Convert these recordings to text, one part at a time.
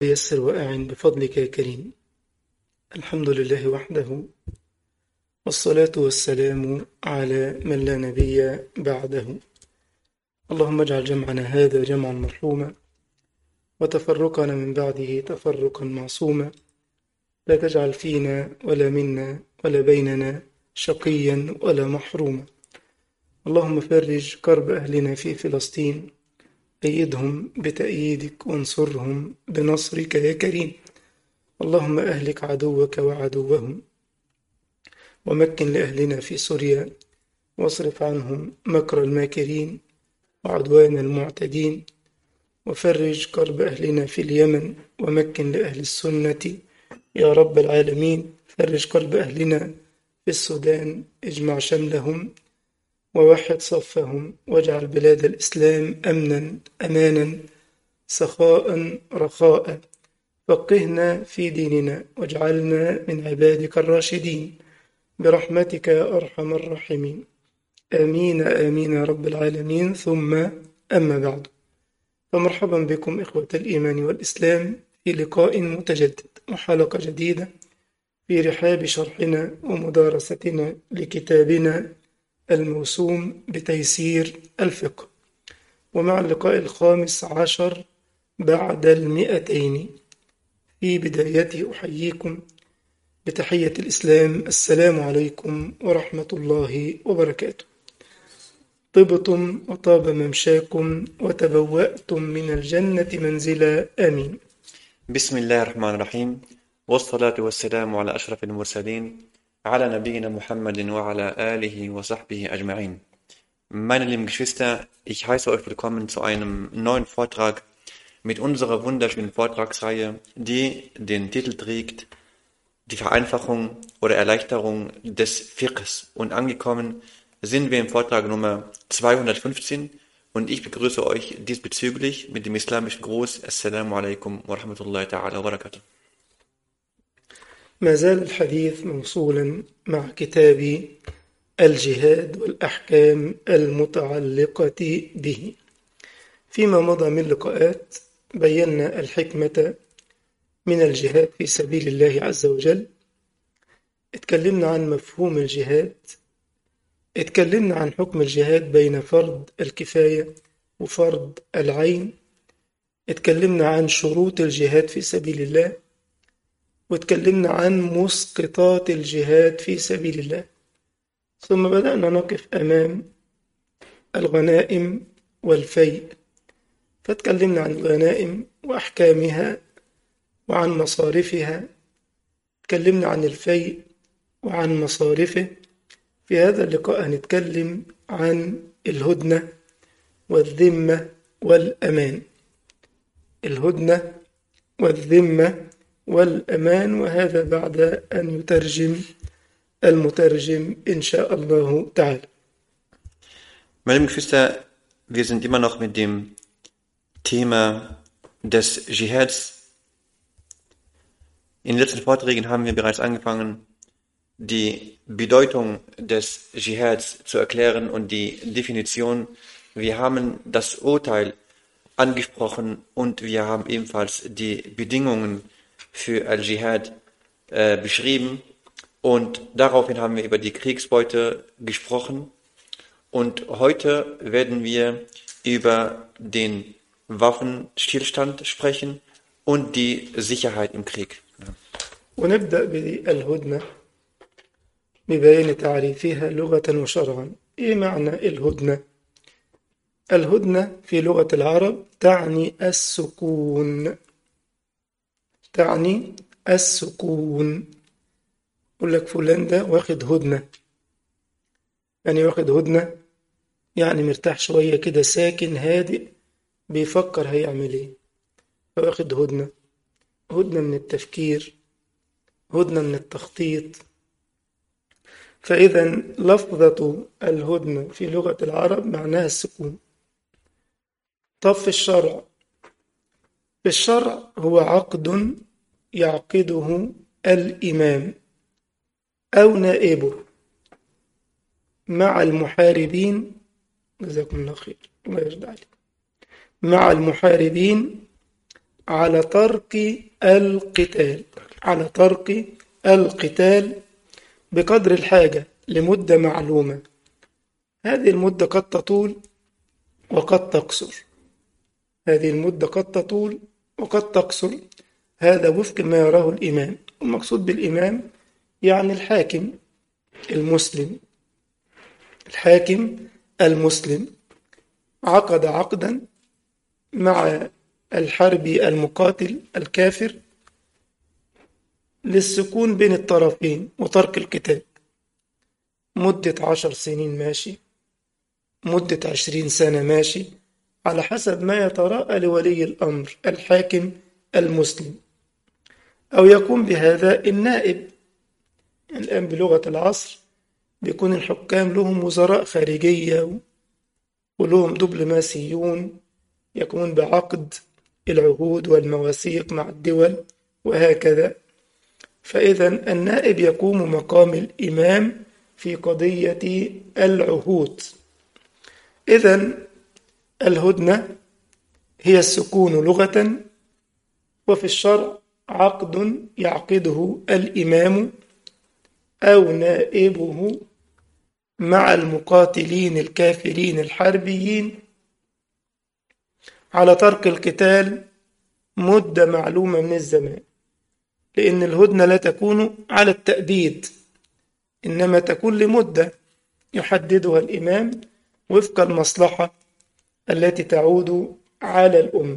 يسر وأعن بفضلك يا كريم الحمد لله وحده والصلاة والسلام على من لا نبي بعده اللهم اجعل جمعنا هذا جمعا مرحوما وتفرقنا من بعده تفرقا معصوما لا تجعل فينا ولا منا ولا بيننا شقيا ولا محروما اللهم فرج كرب أهلنا في فلسطين أيدهم بتأييدك وانصرهم بنصرك يا كريم اللهم أهلك عدوك وعدوهم ومكن لأهلنا في سوريا واصرف عنهم مكر الماكرين وعدوان المعتدين وفرج كرب أهلنا في اليمن ومكن لأهل السنة يا رب العالمين فرج كرب أهلنا في السودان اجمع شملهم ووحد صفهم واجعل بلاد الإسلام أمنا أمانا سخاء رخاء فقهنا في ديننا واجعلنا من عبادك الراشدين برحمتك يا أرحم الراحمين آمين آمين يا رب العالمين ثم أما بعد فمرحبا بكم إخوة الإيمان والإسلام في لقاء متجدد وحلقة جديدة في رحاب شرحنا ومدارستنا لكتابنا الموسوم بتيسير الفقه ومع اللقاء الخامس عشر بعد المئتين في بدايته أحييكم بتحية الإسلام السلام عليكم ورحمة الله وبركاته طبتم وطاب ممشاكم وتبوأتم من الجنة منزلا آمين بسم الله الرحمن الرحيم والصلاة والسلام على أشرف المرسلين على نبينا Muhammad وعلى آله وصحبه أجمعين. Meine lieben Geschwister, ich heiße euch willkommen zu einem neuen Vortrag mit unserer wunderschönen Vortragsreihe, die den Titel trägt Die Vereinfachung oder Erleichterung des Fiqhs. Und angekommen sind wir im Vortrag Nummer 215 und ich begrüße euch diesbezüglich mit dem islamischen Gruß Assalamu alaikum wa rahmatullahi ta'ala wa barakatuh. ما زال الحديث موصولا مع كتاب الجهاد والأحكام المتعلقة به فيما مضى من لقاءات بينا الحكمة من الجهاد في سبيل الله عز وجل اتكلمنا عن مفهوم الجهاد اتكلمنا عن حكم الجهاد بين فرض الكفاية وفرض العين اتكلمنا عن شروط الجهاد في سبيل الله واتكلمنا عن مسقطات الجهاد في سبيل الله ثم بدأنا نقف أمام الغنائم والفيء فاتكلمنا عن الغنائم وأحكامها وعن مصارفها اتكلمنا عن الفيء وعن مصارفه في هذا اللقاء هنتكلم عن الهدنة والذمة والأمان الهدنة والذمة والأمان وهذا بعد أن يترجم المترجم إن شاء الله تعالى Meine lieben Geschwister, wir sind immer noch mit dem Thema des Dschihads. In den letzten Vorträgen haben wir bereits angefangen, die Bedeutung des Dschihads zu erklären und die Definition. Wir haben das Urteil angesprochen und wir haben ebenfalls die Bedingungen für Al-Jihad äh, beschrieben und daraufhin haben wir über die Kriegsbeute gesprochen und heute werden wir über den Waffenstillstand sprechen und die Sicherheit im Krieg. ونبدأ بالهدنة ببيان تعريفها لغة وشرعا إيه معنى الهدنة؟ الهدنة في لغة العرب تعني السكون تعني السكون يقول لك فلان ده واخد هدنة يعني واخد هدنة يعني مرتاح شوية كده ساكن هادئ بيفكر هيعمل ايه فواخد هدنة هدنة من التفكير هدنة من التخطيط فإذا لفظة الهدنة في لغة العرب معناها السكون طب في الشرع في الشرع هو عقد يعقده الإمام أو نائبه مع المحاربين جزاكم الله خير الله يرضى عليكم مع المحاربين على ترك القتال على ترك القتال بقدر الحاجة لمدة معلومة هذه المدة قد تطول وقد تقصر هذه المدة قد تطول وقد تقصر هذا وفق ما يراه الإمام المقصود بالإمام يعني الحاكم المسلم الحاكم المسلم عقد عقدا مع الحربي المقاتل الكافر للسكون بين الطرفين وترك القتال مدة عشر سنين ماشي مدة عشرين سنة ماشي على حسب ما يتراءى لولي الأمر الحاكم المسلم أو يقوم بهذا النائب الآن بلغة العصر بيكون الحكام لهم وزراء خارجية ولهم دبلوماسيون يقومون بعقد العهود والمواثيق مع الدول وهكذا فإذا النائب يقوم مقام الإمام في قضية العهود إذا الهدنة هي السكون لغة وفي الشرع عقد يعقده الإمام أو نائبه مع المقاتلين الكافرين الحربيين على ترك القتال مدة معلومة من الزمان لأن الهدنة لا تكون على التأبيد إنما تكون لمدة يحددها الإمام وفق المصلحة التي تعود على الأمة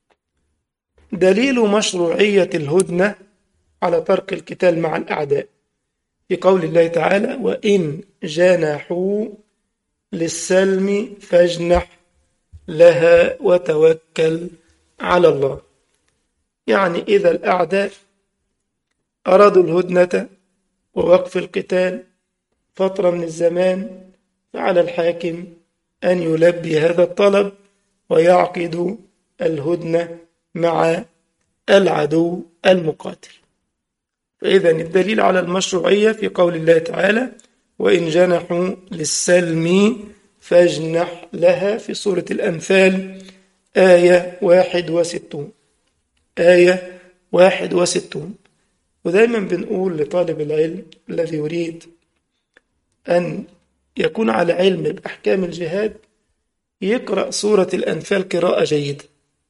دليل مشروعية الهدنة على ترك القتال مع الأعداء في قول الله تعالى وإن جنحوا للسلم فاجنح لها وتوكل على الله يعني إذا الأعداء أرادوا الهدنة ووقف القتال فترة من الزمان فعلى الحاكم أن يلبي هذا الطلب ويعقد الهدنة مع العدو المقاتل فإذا الدليل على المشروعية في قول الله تعالى وإن جنحوا للسلم فاجنح لها في سورة الأنفال آية واحد وستون آية واحد وستون ودايما بنقول لطالب العلم الذي يريد أن يكون على علم بأحكام الجهاد يقرأ سورة الأنفال قراءة جيدة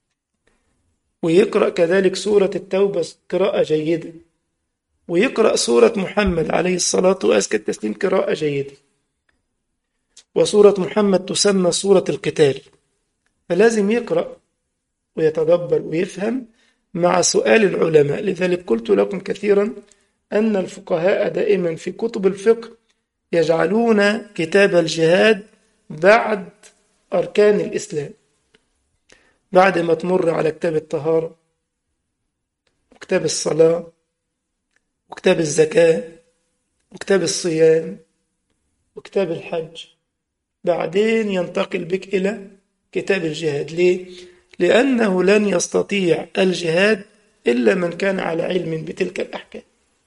ويقرأ كذلك سورة التوبة قراءة جيدة ويقرأ سورة محمد عليه الصلاة وأزكى التسليم قراءة جيدة وسورة محمد تسمى سورة القتال فلازم يقرأ ويتدبر ويفهم مع سؤال العلماء لذلك قلت لكم كثيرا أن الفقهاء دائما في كتب الفقه يجعلون كتاب الجهاد بعد أركان الإسلام بعد ما تمر على كتاب الطهارة وكتاب الصلاة وكتاب الزكاة وكتاب الصيام وكتاب الحج بعدين ينتقل بك إلى كتاب الجهاد ليه؟ لأنه لن يستطيع الجهاد إلا من كان على علم بتلك الأحكام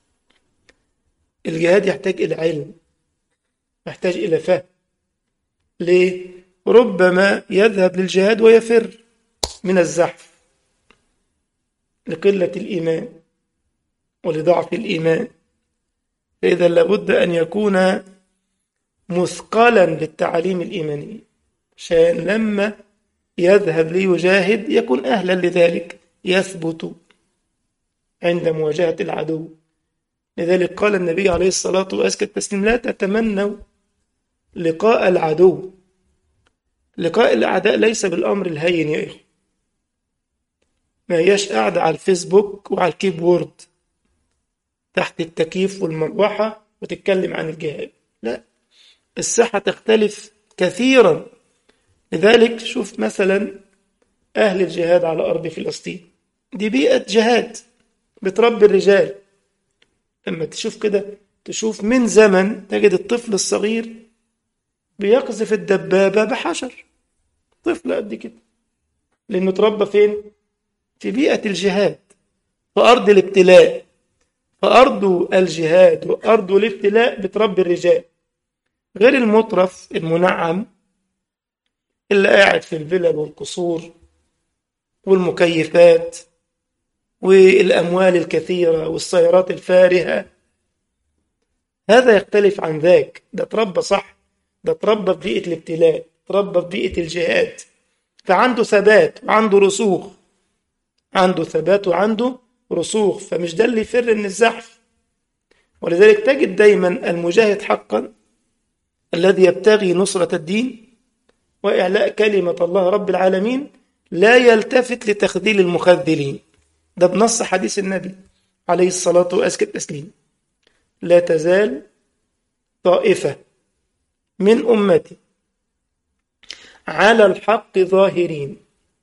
الجهاد يحتاج إلى علم يحتاج إلى فهم ليه؟ ربما يذهب للجهاد ويفر من الزحف لقلة الإيمان ولضعف الإيمان فإذا لابد أن يكون مثقلا بالتعاليم الإيمانية عشان لما يذهب ليجاهد يكون أهلا لذلك يثبت عند مواجهة العدو لذلك قال النبي عليه الصلاة وأزكى التسليم لا تتمنوا لقاء العدو لقاء الأعداء ليس بالأمر الهين يا إخوة ما هياش قاعدة على الفيسبوك وعلى الكيبورد تحت التكييف والمروحة وتتكلم عن الجهاد لا الساحة تختلف كثيرا لذلك شوف مثلا أهل الجهاد على أرض فلسطين دي بيئة جهاد بتربي الرجال لما تشوف كده تشوف من زمن تجد الطفل الصغير بيقذف الدبابة بحشر طفل قد كده لأنه تربى فين؟ في بيئة الجهاد في أرض الابتلاء فأرض الجهاد وأرض الابتلاء بتربي الرجال غير المطرف المنعم اللي قاعد في الفلل والقصور والمكيفات والأموال الكثيرة والسيارات الفارهة هذا يختلف عن ذاك ده تربى صح ده تربى في بيئة الابتلاء تربى في بيئة الجهاد فعنده ثبات وعنده رسوخ عنده ثبات وعنده رسوخ فمش ده اللي يفر من الزحف ولذلك تجد دايما المجاهد حقا الذي يبتغي نصرة الدين وإعلاء كلمة الله رب العالمين لا يلتفت لتخذيل المخذلين ده بنص حديث النبي عليه الصلاة وأزكى التسليم لا تزال طائفة من أمتي على الحق ظاهرين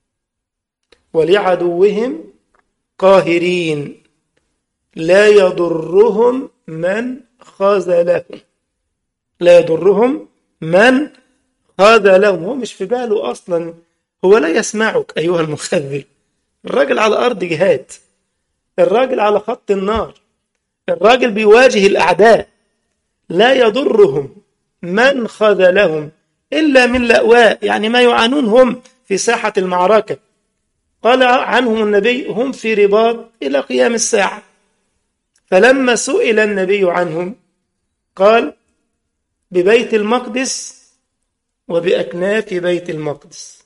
ولعدوهم قاهرين لا يضرهم من خذلهم لا يضرهم من خذلهم هو مش في باله أصلا هو لا يسمعك أيها المخذل الراجل على أرض جهاد الراجل على خط النار الراجل بيواجه الأعداء لا يضرهم من خذلهم إلا من لأواء يعني ما يعانون هم في ساحة المعركة قال عنهم النبي هم في رباط إلى قيام الساعة فلما سئل النبي عنهم قال ببيت المقدس وبأكناف بيت المقدس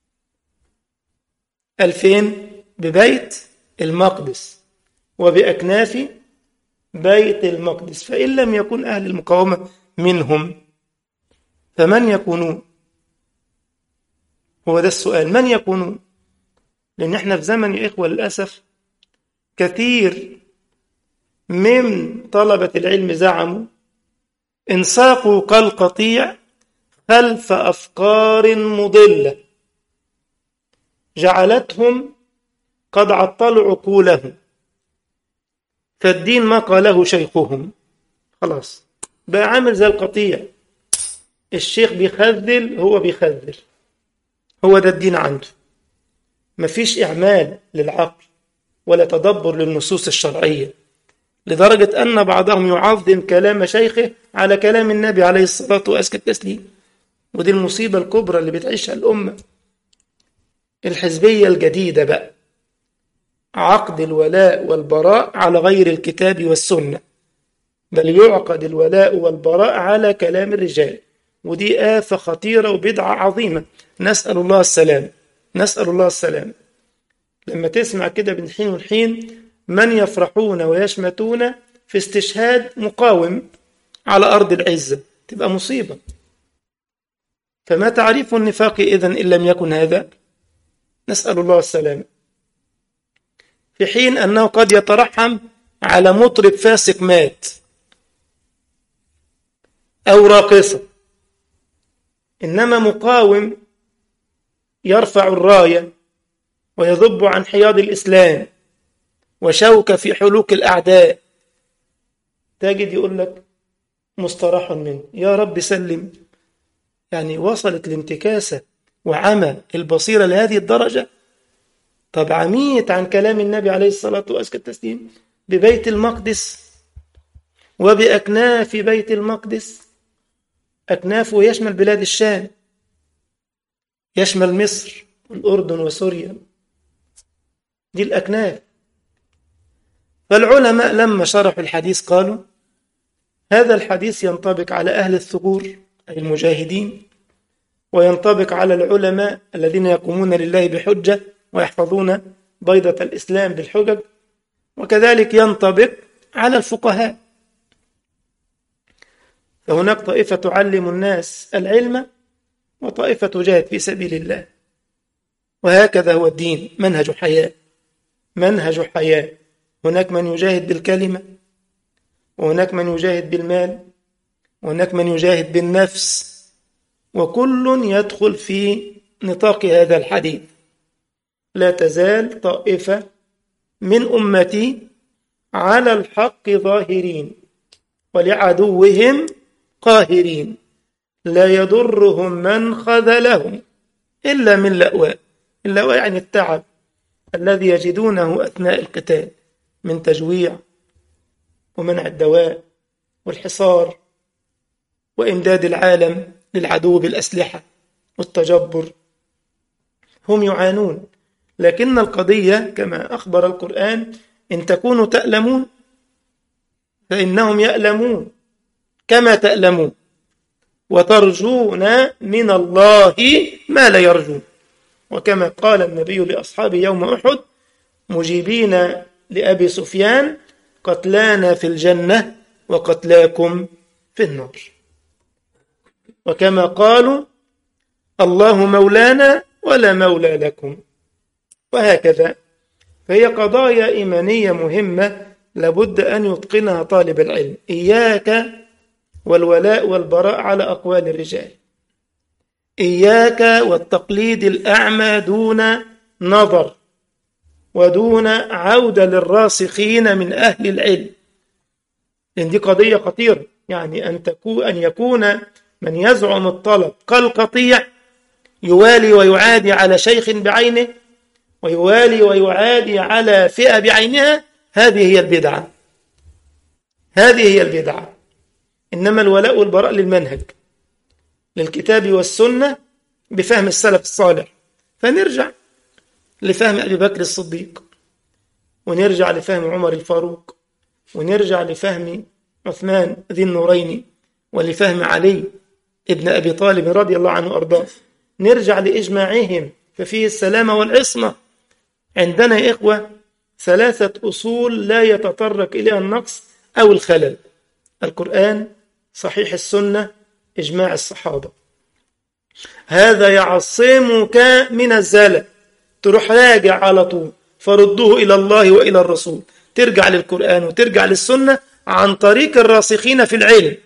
ألفين ببيت المقدس وبأكناف بيت المقدس فإن لم يكن أهل المقاومة منهم فمن يكونون هو ده السؤال من يكونون لأن احنا في زمن يا إخوة للأسف كثير من طلبة العلم زعموا انساقوا كالقطيع خلف أفكار مضلة جعلتهم قد عطلوا عقولهم فالدين ما قاله شيخهم خلاص بقى عامل زي القطيع الشيخ بيخذل هو بيخذل هو ده الدين عنده مفيش إعمال للعقل ولا تدبر للنصوص الشرعية لدرجة أن بعضهم يعظم كلام شيخه على كلام النبي عليه الصلاة وأزكى التسليم ودي المصيبة الكبرى اللي بتعيشها الأمة الحزبية الجديدة بقى عقد الولاء والبراء على غير الكتاب والسنة بل يعقد الولاء والبراء على كلام الرجال ودي آفة خطيرة وبدعة عظيمة نسأل الله السلام نسأل الله السلام لما تسمع كده من حين والحين من يفرحون ويشمتون في استشهاد مقاوم على أرض العزة تبقى مصيبة فما تعريف النفاق إذن إن لم يكن هذا نسأل الله السلام في حين أنه قد يترحم على مطرب فاسق مات أو راقصة إنما مقاوم يرفع الراية ويذب عن حياض الإسلام وشوكة في حلوك الأعداء تجد يقول لك مستراح منه يا رب سلم يعني وصلت الانتكاسة وعمى البصيرة لهذه الدرجة طب عميت عن كلام النبي عليه الصلاة وأزكى التسليم ببيت المقدس وبأكناف بيت المقدس أكنافه يشمل بلاد الشام يشمل مصر والأردن وسوريا دي الأكناف فالعلماء لما شرحوا الحديث قالوا هذا الحديث ينطبق على أهل الثغور أي المجاهدين وينطبق على العلماء الذين يقومون لله بحجة ويحفظون بيضة الإسلام بالحجج وكذلك ينطبق على الفقهاء فهناك طائفة تعلم الناس العلم وطائفة تجاهد في سبيل الله وهكذا هو الدين منهج حياة منهج حياة هناك من يجاهد بالكلمة وهناك من يجاهد بالمال وهناك من يجاهد بالنفس وكل يدخل في نطاق هذا الحديث لا تزال طائفة من أمتي على الحق ظاهرين ولعدوهم قاهرين لا يضرهم من خذلهم إلا من لأواء اللأواء يعني التعب الذي يجدونه أثناء القتال من تجويع ومنع الدواء والحصار وإمداد العالم للعدو بالأسلحة والتجبر هم يعانون لكن القضية كما أخبر القرآن إن تكونوا تألمون فإنهم يألمون كما تألمون وترجون من الله ما لا يرجون وكما قال النبي لأصحابه يوم أحد مجيبين لأبي سفيان قتلانا في الجنة وقتلاكم في النار وكما قالوا الله مولانا ولا مولى لكم وهكذا فهي قضايا إيمانية مهمة لابد أن يتقنها طالب العلم إياك والولاء والبراء على أقوال الرجال إياك والتقليد الأعمى دون نظر ودون عودة للراسخين من أهل العلم لأن دي قضية خطيرة يعني أن, تكون أن يكون من يزعم الطلب كالقطيع يوالي ويعادي على شيخ بعينه ويوالي ويعادي على فئة بعينها هذه هي البدعة هذه هي البدعة إنما الولاء والبراء للمنهج للكتاب والسنة بفهم السلف الصالح فنرجع لفهم أبي بكر الصديق ونرجع لفهم عمر الفاروق ونرجع لفهم عثمان ذي النورين ولفهم علي ابن أبي طالب رضي الله عنه وأرضاه نرجع لإجماعهم ففيه السلامة والعصمة عندنا يا إخوة ثلاثة أصول لا يتطرق إليها النقص أو الخلل القرآن صحيح السنة إجماع الصحابة هذا يعصمك من الزلل تروح راجع على طول فردوه إلى الله وإلى الرسول ترجع للقرآن وترجع للسنة عن طريق الراسخين في العلم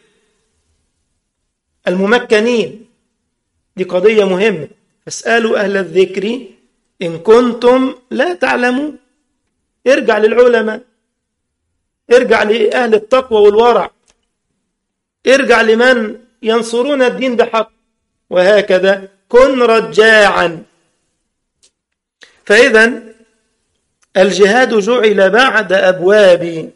الممكنين دي قضية مهمة فاسألوا أهل الذكر إن كنتم لا تعلمون ارجع للعلماء ارجع لأهل التقوى والورع ارجع لمن ينصرون الدين بحق وهكذا كن رجاعا فإذا الجهاد جعل بعد أبواب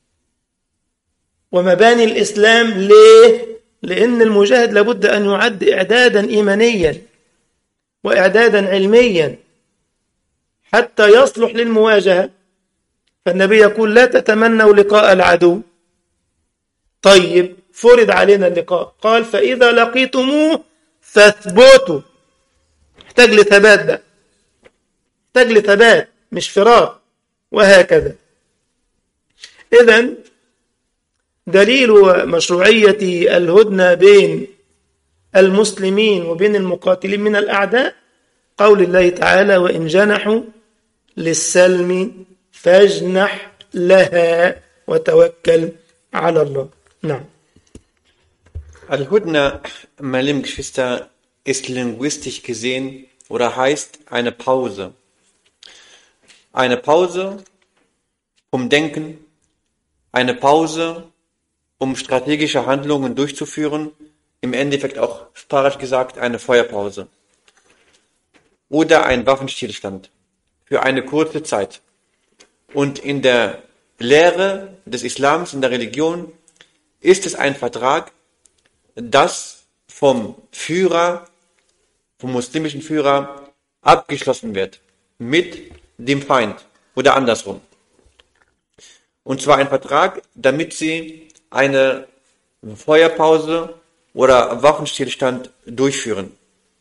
ومباني الإسلام ليه؟ لأن المجاهد لابد أن يعد إعدادا إيمانيا وإعدادا علميا حتى يصلح للمواجهة فالنبي يقول لا تتمنوا لقاء العدو طيب فرض علينا اللقاء قال فإذا لقيتموه فاثبتوا احتاج لثبات ده احتاج لثبات مش فرار وهكذا إذا دليل مشروعية الهدنة بين المسلمين وبين المقاتلين من الأعداء قول الله تعالى وإن جنحوا للسلم فاجنح لها وتوكل على الله نعم Al-Hudna, meine lieben Geschwister, ist linguistisch gesehen oder heißt eine Pause. Eine Pause um Denken, eine Pause um strategische Handlungen durchzuführen, im Endeffekt auch sprachlich gesagt eine Feuerpause oder ein Waffenstillstand für eine kurze Zeit. Und in der Lehre des Islams, in der Religion, ist es ein Vertrag, das vom Führer, vom muslimischen Führer abgeschlossen wird mit dem Feind oder andersrum. Und zwar ein Vertrag, damit sie eine Feuerpause oder Waffenstillstand durchführen.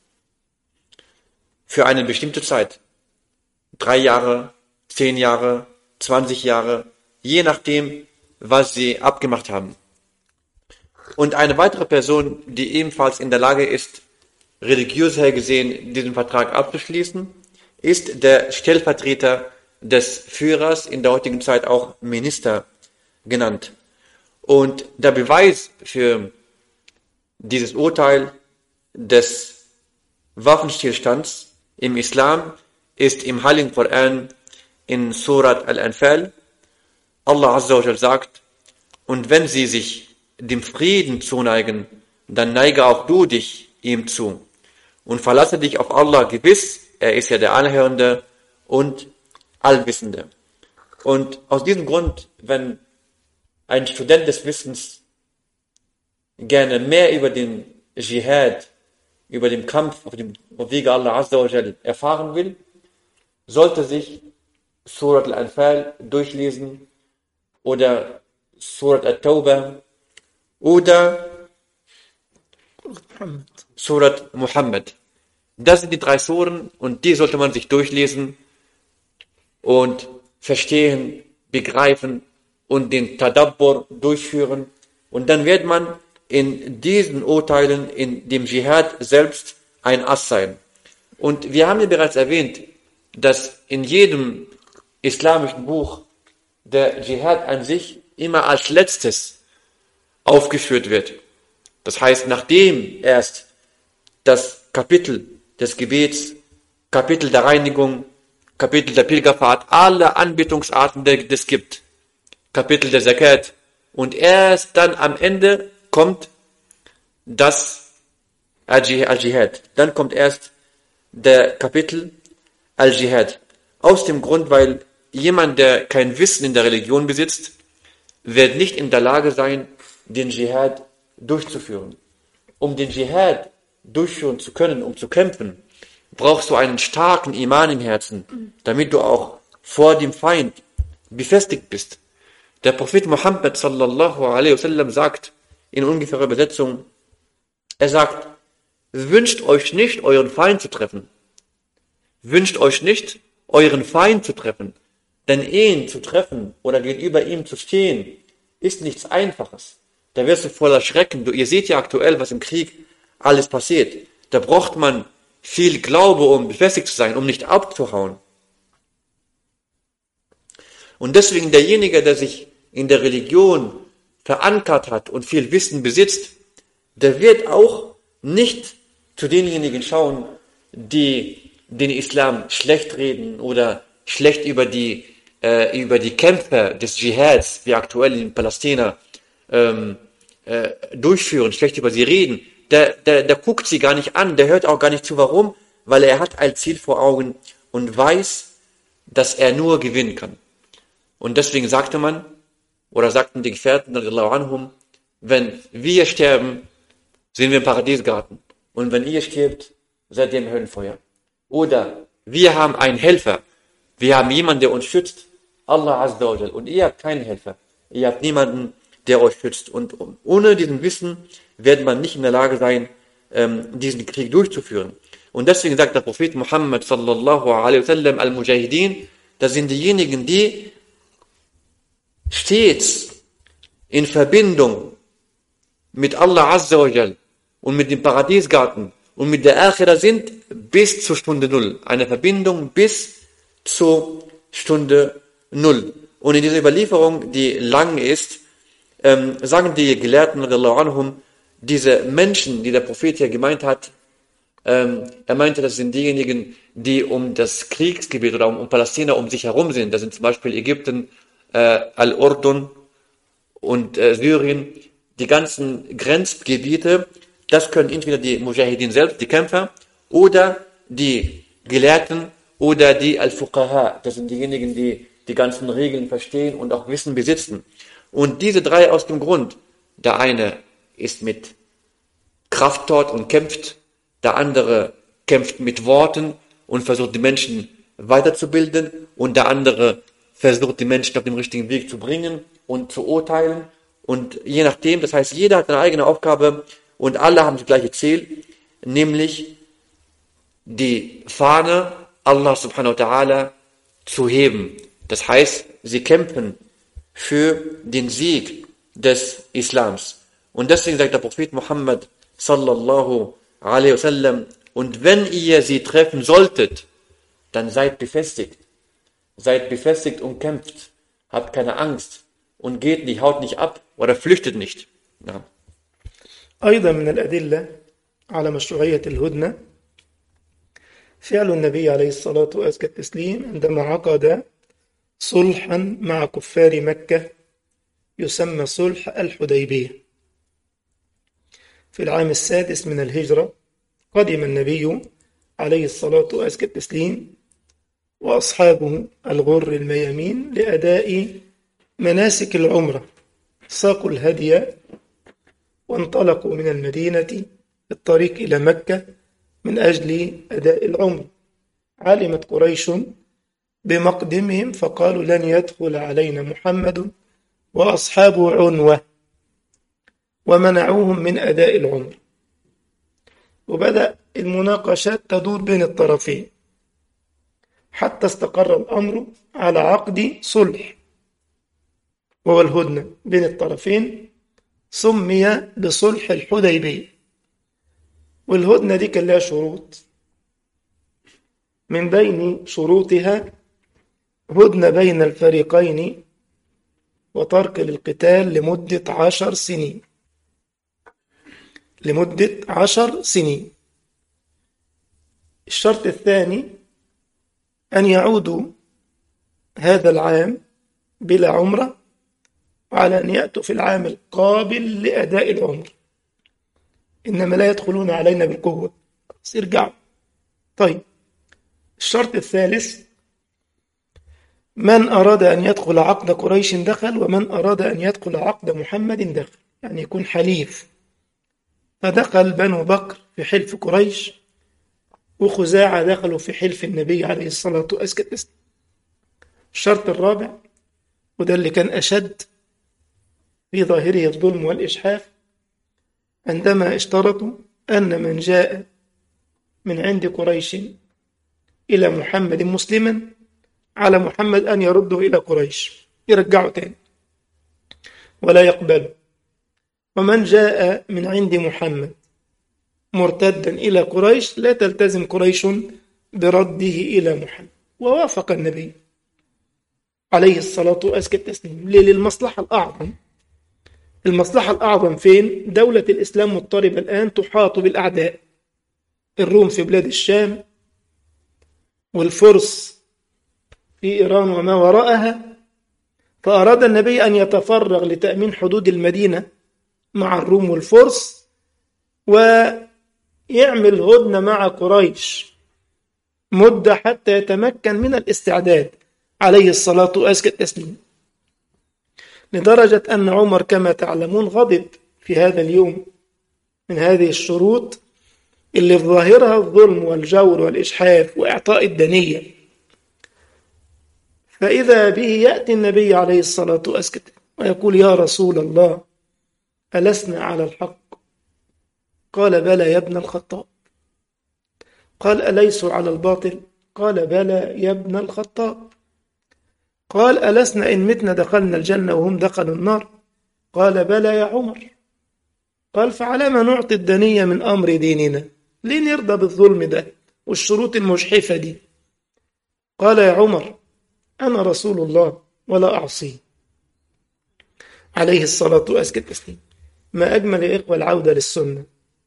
Für eine bestimmte Zeit. Drei Jahre, zehn Jahre, 20 Jahre, je nachdem, was sie abgemacht haben. Und eine weitere Person, die ebenfalls in der Lage ist, religiös her gesehen diesen Vertrag abzuschließen, ist der Stellvertreter des Führers, in der heutigen Zeit auch Minister genannt. Und der Beweis für dieses Urteil des Waffenstillstands im Islam ist im Heiligen Koran in Surat Al-Anfal. Allah Azza wa Jal sagt, und wenn sie sich dem Frieden zuneigen, dann neige auch du dich ihm zu und verlasse dich auf Allah gewiss, er ist ja der Allhörende und Allwissende. Und aus diesem Grund, wenn ein Student des Wissens gerne mehr über den Dschihad, über den Kampf auf dem Wege Allah Azza wa Jal erfahren will, sollte sich Surat al-Anfal durchlesen oder Surat al-Tawbah oder Muhammad. Surat Muhammad. Das sind die drei Suren und die sollte man sich durchlesen und verstehen, begreifen und den Tadabbur durchführen. Und dann wird man in diesen Urteilen, in dem Dschihad selbst ein Ass sein. Und wir haben ja bereits erwähnt, dass in jedem islamischen Buch der Dschihad an sich immer als letztes aufgeführt wird. Das heißt, nachdem erst das Kapitel des Gebets, Kapitel der Reinigung, Kapitel der Pilgerfahrt, alle Anbetungsarten, die es gibt, Kapitel der Zakat und erst dann am Ende kommt das Al-Jihad. Dann kommt erst der Kapitel Al-Jihad. Aus dem Grund, weil jemand, der kein Wissen in der Religion besitzt, wird nicht in der Lage sein, den Dschihad durchzuführen. Um den Dschihad durchführen zu können, um zu kämpfen, brauchst du einen starken Iman im Herzen, damit du auch vor dem Feind befestigt bist. Der Prophet Muhammad sallallahu alaihi wasallam sagt in ungefährer Übersetzung, er sagt, wünscht euch nicht, euren Feind zu treffen. Wünscht euch nicht, euren Feind zu treffen. Denn ihn zu treffen oder gegenüber ihm zu stehen, ist nichts Einfaches. Da wirst du voller Schrecken. Du, ihr seht ja aktuell, was im Krieg alles passiert. Da braucht man viel Glaube, um befestigt zu sein, um nicht abzuhauen. Und deswegen derjenige, der sich in der Religion verankert hat und viel Wissen besitzt, der wird auch nicht zu denjenigen schauen, die den Islam schlecht reden oder schlecht über die, äh, über die Kämpfe des Dschihads, wie aktuell in Palästina, ähm, äh, durchführen, schlecht über sie reden. Der, der, der guckt sie gar nicht an, der hört auch gar nicht zu. Warum? Weil er hat ein Ziel vor Augen und weiß, dass er nur gewinnen kann. Und deswegen sagte man, oder sagten die Gefährten, anhum, wenn wir sterben, sind wir im Paradiesgarten. Und wenn ihr stirbt, seid ihr im Höllenfeuer. Oder wir haben einen Helfer. Wir haben jemanden, der uns schützt. Allah Azza wa Jal. Und ihr habt keinen Helfer. Ihr habt niemanden, der euch schützt. Und ohne diesen Wissen wird man nicht in der Lage sein, ähm, diesen Krieg durchzuführen. Und deswegen sagt der Prophet Muhammad sallallahu alaihi wasallam al-Mujahideen, das sind diejenigen, die stets in Verbindung mit Allah Azza wa Jal und mit dem Paradiesgarten und mit der Akhira sind bis zur Stunde Null. Eine Verbindung bis zur Stunde Null. Und in dieser Überlieferung, die lang ist, ähm, sagen die Gelehrten, anhum, diese Menschen, die der Prophet hier gemeint hat, ähm, er meinte, das sind diejenigen, die um das Kriegsgebiet oder um, um Palästina um sich herum sind. Das sind zum Beispiel Ägypten, äh, Al-Urdun und äh, Syrien, die ganzen Grenzgebiete, das können entweder die Mujahideen selbst, die Kämpfer, oder die Gelehrten oder die Al-Fuqaha. Das sind diejenigen, die die ganzen Regeln verstehen und auch Wissen besitzen. Und diese drei aus dem Grund, der eine ist mit Kraft dort und kämpft, der andere kämpft mit Worten und versucht die Menschen weiterzubilden und der andere versucht die Menschen auf den richtigen Weg zu bringen und zu urteilen. Und je nachdem, das heißt, jeder hat eine eigene Aufgabe und alle haben das gleiche Ziel, nämlich die Fahne Allah subhanahu wa ta'ala zu heben. Das heißt, sie kämpfen für den Sieg des Islams. Und deswegen sagt der Prophet Muhammad sallallahu alaihi wasallam, und wenn ihr sie treffen solltet, dann seid befestigt. Seid befestigt und kämpft. Habt keine Angst und geht nicht, haut nicht ab oder flüchtet nicht. Ja. أيضا من الأدلة على مشروعية الهدنة فعل النبي عليه الصلاة وأزكى التسليم عندما عقد صلحا مع كفار مكة يسمى صلح الحديبية في العام السادس من الهجرة قدم النبي عليه الصلاة وأزكى التسليم وأصحابه الغر الميامين لأداء مناسك العمرة ساقوا الهدي وانطلقوا من المدينة في الطريق إلى مكة من أجل أداء العمر علمت قريش بمقدمهم فقالوا لن يدخل علينا محمد وأصحابه عنوة ومنعوهم من أداء العمر وبدأ المناقشات تدور بين الطرفين حتى استقر الأمر على عقد صلح وهو الهدنة بين الطرفين سمي بصلح الحديبية والهدنة دي كان لها شروط من بين شروطها هدنة بين الفريقين وترك للقتال لمدة عشر سنين لمدة عشر سنين الشرط الثاني أن يعودوا هذا العام بلا عمرة وعلى أن يأتوا في العام القابل لأداء العمر إنما لا يدخلون علينا بالقوة يرجعوا طيب الشرط الثالث من أراد أن يدخل عقد قريش دخل ومن أراد أن يدخل عقد محمد دخل يعني يكون حليف فدخل بنو بكر في حلف قريش وخزاعة دخلوا في حلف النبي عليه الصلاة والسلام الشرط الرابع وده اللي كان أشد في ظاهره الظلم والإجحاف عندما اشترطوا أن من جاء من عند قريش إلى محمد مسلما على محمد أن يرده إلى قريش يرجعه تاني ولا يقبله ومن جاء من عند محمد مرتدا إلى قريش لا تلتزم قريش برده إلى محمد ووافق النبي عليه الصلاة وأزكى التسليم للمصلحة الأعظم المصلحة الأعظم فين؟ دولة الإسلام مضطربة الآن تحاط بالأعداء الروم في بلاد الشام والفرس في إيران وما وراءها فأراد النبي أن يتفرغ لتأمين حدود المدينة مع الروم والفرس ويعمل هدنة مع قريش مدة حتى يتمكن من الاستعداد عليه الصلاة وأزكى التسليم لدرجة أن عمر كما تعلمون غضب في هذا اليوم من هذه الشروط اللي في ظاهرها الظلم والجور والإجحاف وإعطاء الدنية فإذا به يأتي النبي عليه الصلاة والسلام ويقول يا رسول الله ألسنا على الحق قال بلى يا ابن الخطاب قال أليسوا على الباطل قال بلى يا ابن الخطاب قال ألسنا إن متنا دخلنا الجنة وهم دخلوا النار قال بلى يا عمر قال فعلى ما نعطي الدنية من أمر ديننا ليه نرضى بالظلم ده والشروط المجحفة دي قال يا عمر أنا رسول الله ولا أعصيه عليه الصلاة والسلام ما أجمل يا إخوة العودة للسنة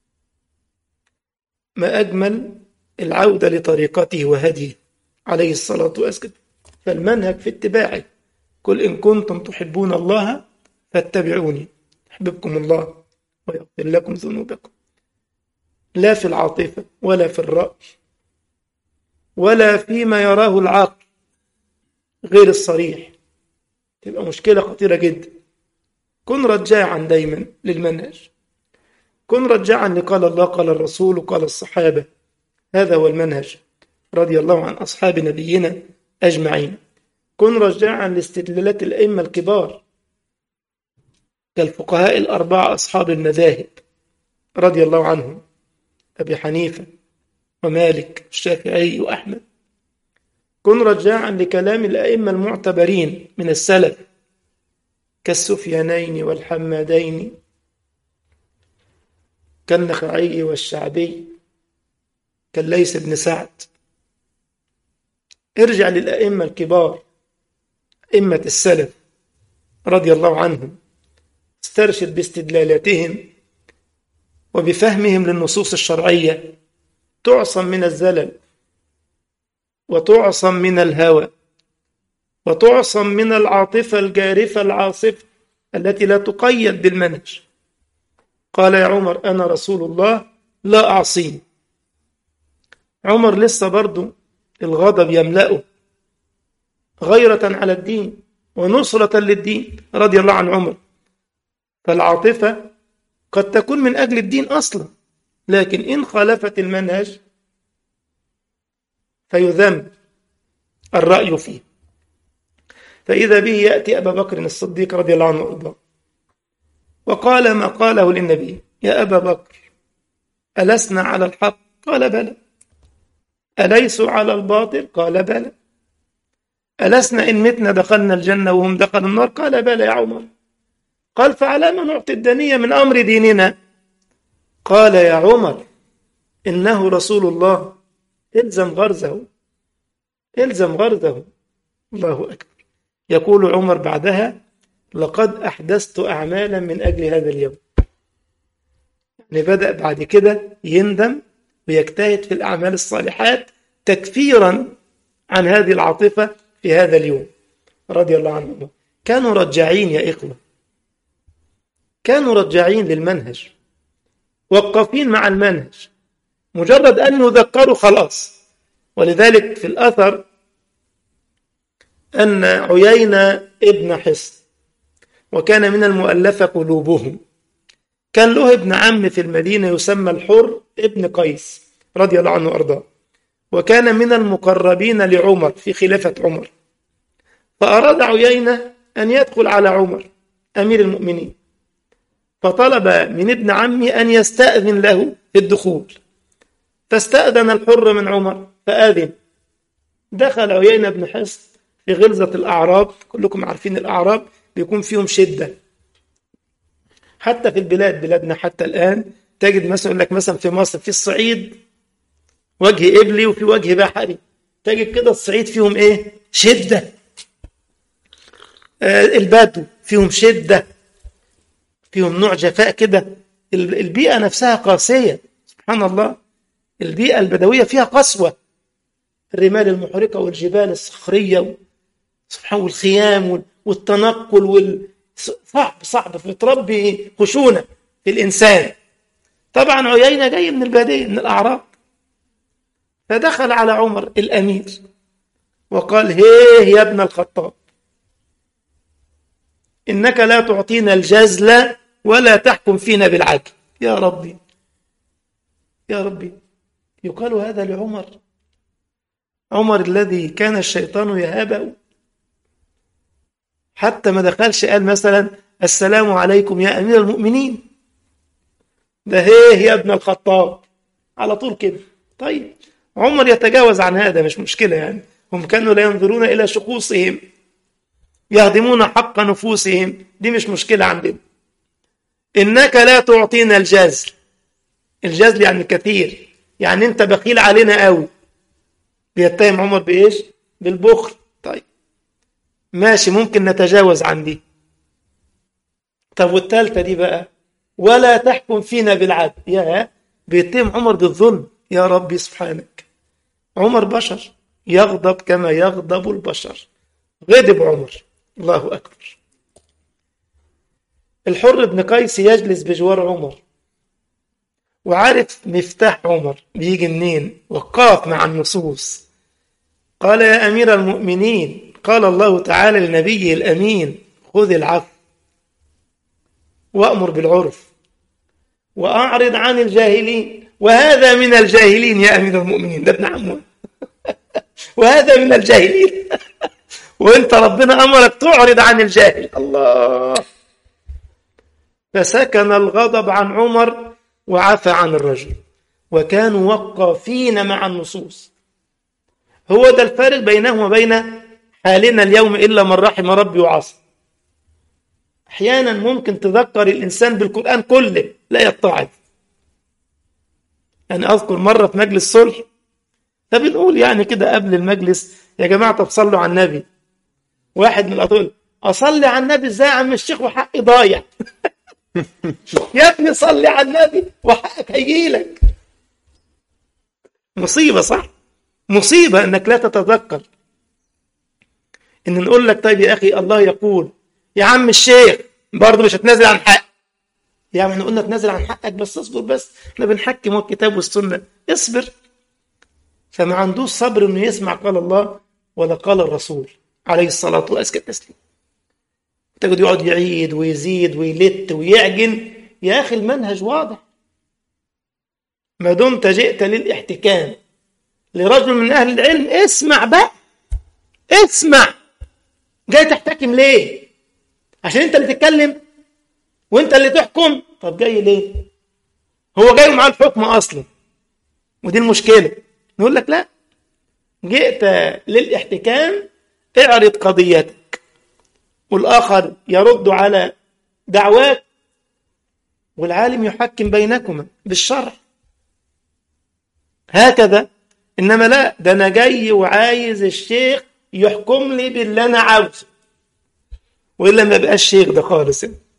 ما أجمل العودة لطريقته وهديه عليه الصلاة والسلام فالمنهج في اتباعه قل إن كنتم تحبون الله فاتبعوني يحببكم الله ويغفر لكم ذنوبكم لا في العاطفة ولا في الرأي ولا فيما يراه العقل غير الصريح تبقى مشكلة خطيرة جدا كن رجاعا دايما للمنهج كن رجاعا لقال الله قال الرسول وقال الصحابة هذا هو المنهج رضي الله عن أصحاب نبينا أجمعين كن رجاعا لاستدلالات الأئمة الكبار كالفقهاء الأربعة أصحاب المذاهب رضي الله عنهم أبي حنيفة ومالك الشافعي وأحمد كن رجاعا لكلام الأئمة المعتبرين من السلف كالسفيانين والحمادين كالنخعي والشعبي كالليث بن سعد ارجع للأئمة الكبار أئمة السلف رضي الله عنهم استرشد باستدلالاتهم وبفهمهم للنصوص الشرعية تعصم من الزلل وتعصم من الهوى وتعصم من العاطفة الجارفة العاصفة التي لا تقيد بالمنهج قال يا عمر أنا رسول الله لا أعصيه عمر لسه برضو الغضب يملأه غيرة على الدين ونصرة للدين رضي الله عن عمر فالعاطفة قد تكون من أجل الدين أصلا لكن إن خالفت المنهج فيذم الرأي فيه فإذا به يأتي أبا بكر الصديق رضي الله عنه وأرضاه وقال ما قاله للنبي يا أبا بكر ألسنا على الحق قال بلى أليسوا على الباطل قال بلى ألسنا إن متنا دخلنا الجنة وهم دخلوا النار قال بلى يا عمر قال فعلى ما نعطي الدنية من أمر ديننا قال يا عمر إنه رسول الله الزم غرزه الزم غرزه الله أكبر يقول عمر بعدها لقد أحدثت أعمالا من أجل هذا اليوم يعني بدأ بعد كده يندم ويجتهد في الأعمال الصالحات تكفيرا عن هذه العاطفة في هذا اليوم رضي الله عنهم كانوا رجاعين يا إخوة كانوا رجاعين للمنهج وقفين مع المنهج مجرد أن يذكروا خلاص ولذلك في الأثر أن عيينة ابن حصن وكان من المؤلفة قلوبهم كان له ابن عم في المدينة يسمى الحر ابن قيس رضي الله عنه وأرضاه وكان من المقربين لعمر في خلافة عمر فأراد عيينة أن يدخل على عمر أمير المؤمنين فطلب من ابن عمي أن يستأذن له في الدخول فاستأذن الحر من عمر فآذن دخل عيينة بن حصن في غلظة الأعراب كلكم عارفين الأعراب بيكون فيهم شدة حتى في البلاد بلادنا حتى الآن تجد مثلا يقول لك مثلا في مصر في الصعيد وجه إبلي وفي وجه بحري تجد كده الصعيد فيهم إيه شدة آه البدو فيهم شدة فيهم نوع جفاء كده البيئة نفسها قاسية سبحان الله البيئة البدوية فيها قسوة الرمال المحرقة والجبال الصخرية سبحان والخيام والتنقل وال... صعب صعب بتربي خشونة في الإنسان طبعا عيينة جاي من البادية من الأعراب فدخل على عمر الأمير وقال هيه يا ابن الخطاب إنك لا تعطينا الجزل ولا تحكم فينا بالعدل يا ربي يا ربي يقال هذا لعمر عمر الذي كان الشيطان يهابه حتى ما دخلش قال مثلا السلام عليكم يا أمير المؤمنين ده هيه يا ابن الخطاب على طول كده طيب عمر يتجاوز عن هذا مش مشكلة يعني هم كانوا لا ينظرون إلى شخوصهم يهدمون حق نفوسهم دي مش مشكلة عندنا إنك لا تعطينا الجزل الجزل يعني كثير يعني أنت بخيل علينا قوي بيتهم عمر بإيش بالبخل طيب ماشي ممكن نتجاوز عن دي طب والثالثة دي بقى ولا تحكم فينا بالعدل يا بيتهم عمر بالظلم يا ربي سبحانك عمر بشر يغضب كما يغضب البشر غضب عمر الله أكبر الحر بن قيس يجلس بجوار عمر وعارف مفتاح عمر بيجي منين وقاف مع النصوص قال يا أمير المؤمنين قال الله تعالى لنبيه الأمين خذ العفو وأمر بالعرف وأعرض عن الجاهلين وهذا من الجاهلين يا أمير المؤمنين ده ابن عمه وهذا من الجاهلين وانت ربنا أمرك تعرض عن الجاهل الله فسكن الغضب عن عمر وعفى عن الرجل وكانوا وقافين مع النصوص هو ده الفارق بينهم وبين حالنا اليوم إلا من رحم ربي وعصى أحيانا ممكن تذكر الإنسان بالقرآن كله لا يتعظ يعني أذكر مرة في مجلس صلح فبنقول يعني كده قبل المجلس يا جماعة طب صلوا على النبي واحد من الأطفال أصلي على النبي إزاي يا عم الشيخ وحقي ضايع يا ابني صلي على النبي وحقك هيجيلك مصيبة صح مصيبة أنك لا تتذكر إن نقول لك طيب يا أخي الله يقول يا عم الشيخ برضه مش هتنازل عن حق يا عم احنا قلنا تنازل عن حقك بس اصبر بس احنا بنحكم هو الكتاب والسنة اصبر فما عندوش صبر انه يسمع قال الله ولا قال الرسول عليه الصلاة وأزكى التسليم تجد يقعد يعيد ويزيد ويلت ويعجن يا أخي المنهج واضح ما دمت جئت للاحتكام لرجل من أهل العلم اسمع بقى اسمع جاي تحتكم ليه عشان انت اللي تتكلم وانت اللي تحكم طب جاي ليه هو جاي معاه الحكم اصلا ودي المشكله نقول لك لا جئت للاحتكام اعرض قضيتك والاخر يرد على دعواك والعالم يحكم بينكما بالشرع هكذا انما لا ده انا جاي وعايز الشيخ يحكم لي باللي انا عاوزه والا ما بقاش شيخ ده خالص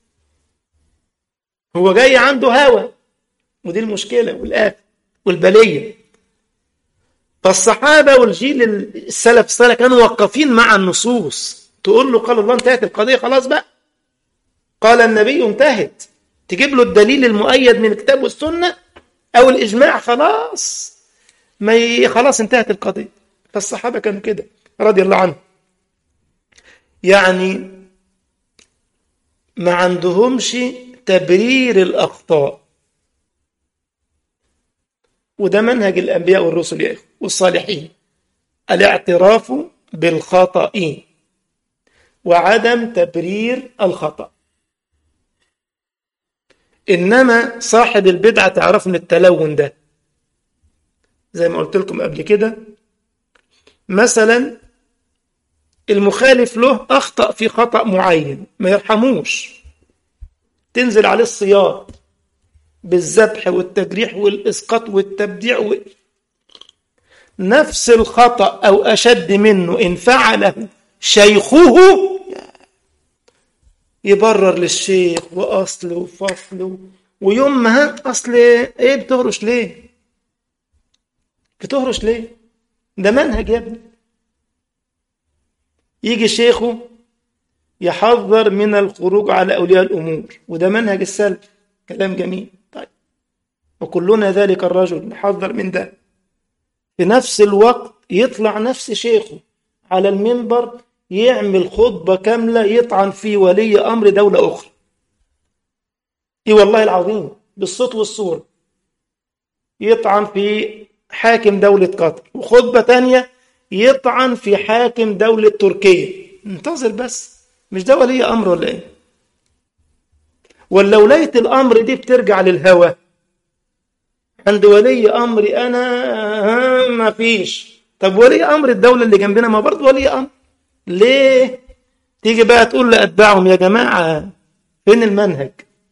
هو جاي عنده هوى ودي المشكله والآفة والبليه فالصحابه والجيل السلف الصالح كانوا واقفين مع النصوص تقول له قال الله انتهت القضيه خلاص بقى قال النبي انتهت تجيب له الدليل المؤيد من الكتاب والسنه او الاجماع خلاص ما ي... خلاص انتهت القضيه فالصحابه كانوا كده رضي الله عنهم يعني ما عندهمش تبرير الاخطاء وده منهج الانبياء والرسل يا اخوه والصالحين الاعتراف بالخطأ وعدم تبرير الخطأ إنما صاحب البدعة تعرف من التلون ده زي ما قلت لكم قبل كده مثلا المخالف له أخطأ في خطأ معين ما يرحموش تنزل عليه الصياط بالذبح والتجريح والإسقاط والتبديع و... نفس الخطأ أو أشد منه إن فعله شيخه يبرر للشيخ وأصل وفصل ويوم ما أصل إيه بتهرش ليه بتهرش ليه ده منهج يا ابني يجي شيخه يحذر من الخروج على أولياء الأمور وده منهج السلف كلام جميل طيب وكلنا ذلك الرجل نحذر من ده في نفس الوقت يطلع نفس شيخه على المنبر يعمل خطبة كاملة يطعن في ولي أمر دولة أخرى إيه والله العظيم بالصوت والصورة يطعن في حاكم دولة قطر وخطبة تانية يطعن في حاكم دولة تركيا انتظر بس مش ده ولي أمر ولا إيه ولا ولاية الأمر دي بترجع للهوى عند ولي أمري أنا ما فيش طب ولي أمر الدولة اللي جنبنا ما برضه ولي أمر ليه تيجي بقى تقول لأتباعهم يا جماعة فين المنهج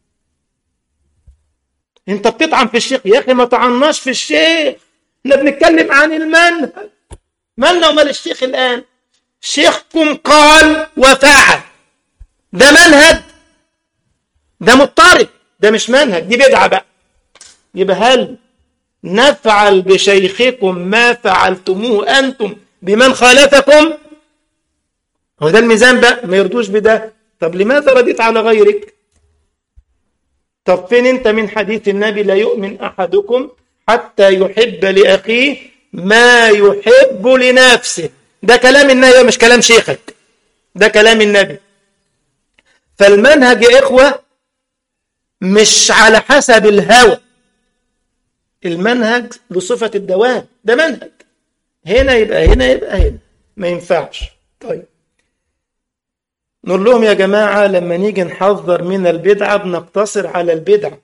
انت بتطعن في الشيخ يا اخي ما طعناش في الشيخ احنا بنتكلم عن المنهج مالنا ومال الشيخ الان شيخكم قال وفعل ده منهج ده مضطرب ده مش منهج دي بدعه بقى يبقى هل نفعل بشيخكم ما فعلتموه انتم بمن خالفكم هو ده الميزان بقى ما يردوش بده طب لماذا رديت على غيرك طب فين انت من حديث النبي لا يؤمن احدكم حتى يحب لاخيه ما يحب لنفسه ده كلام النبي مش كلام شيخك ده كلام النبي فالمنهج يا اخوه مش على حسب الهوى المنهج بصفه الدوام ده منهج هنا يبقى هنا يبقى هنا ما ينفعش طيب نقول لهم يا جماعة لما نيجي نحذر من البدعة بنقتصر على البدعة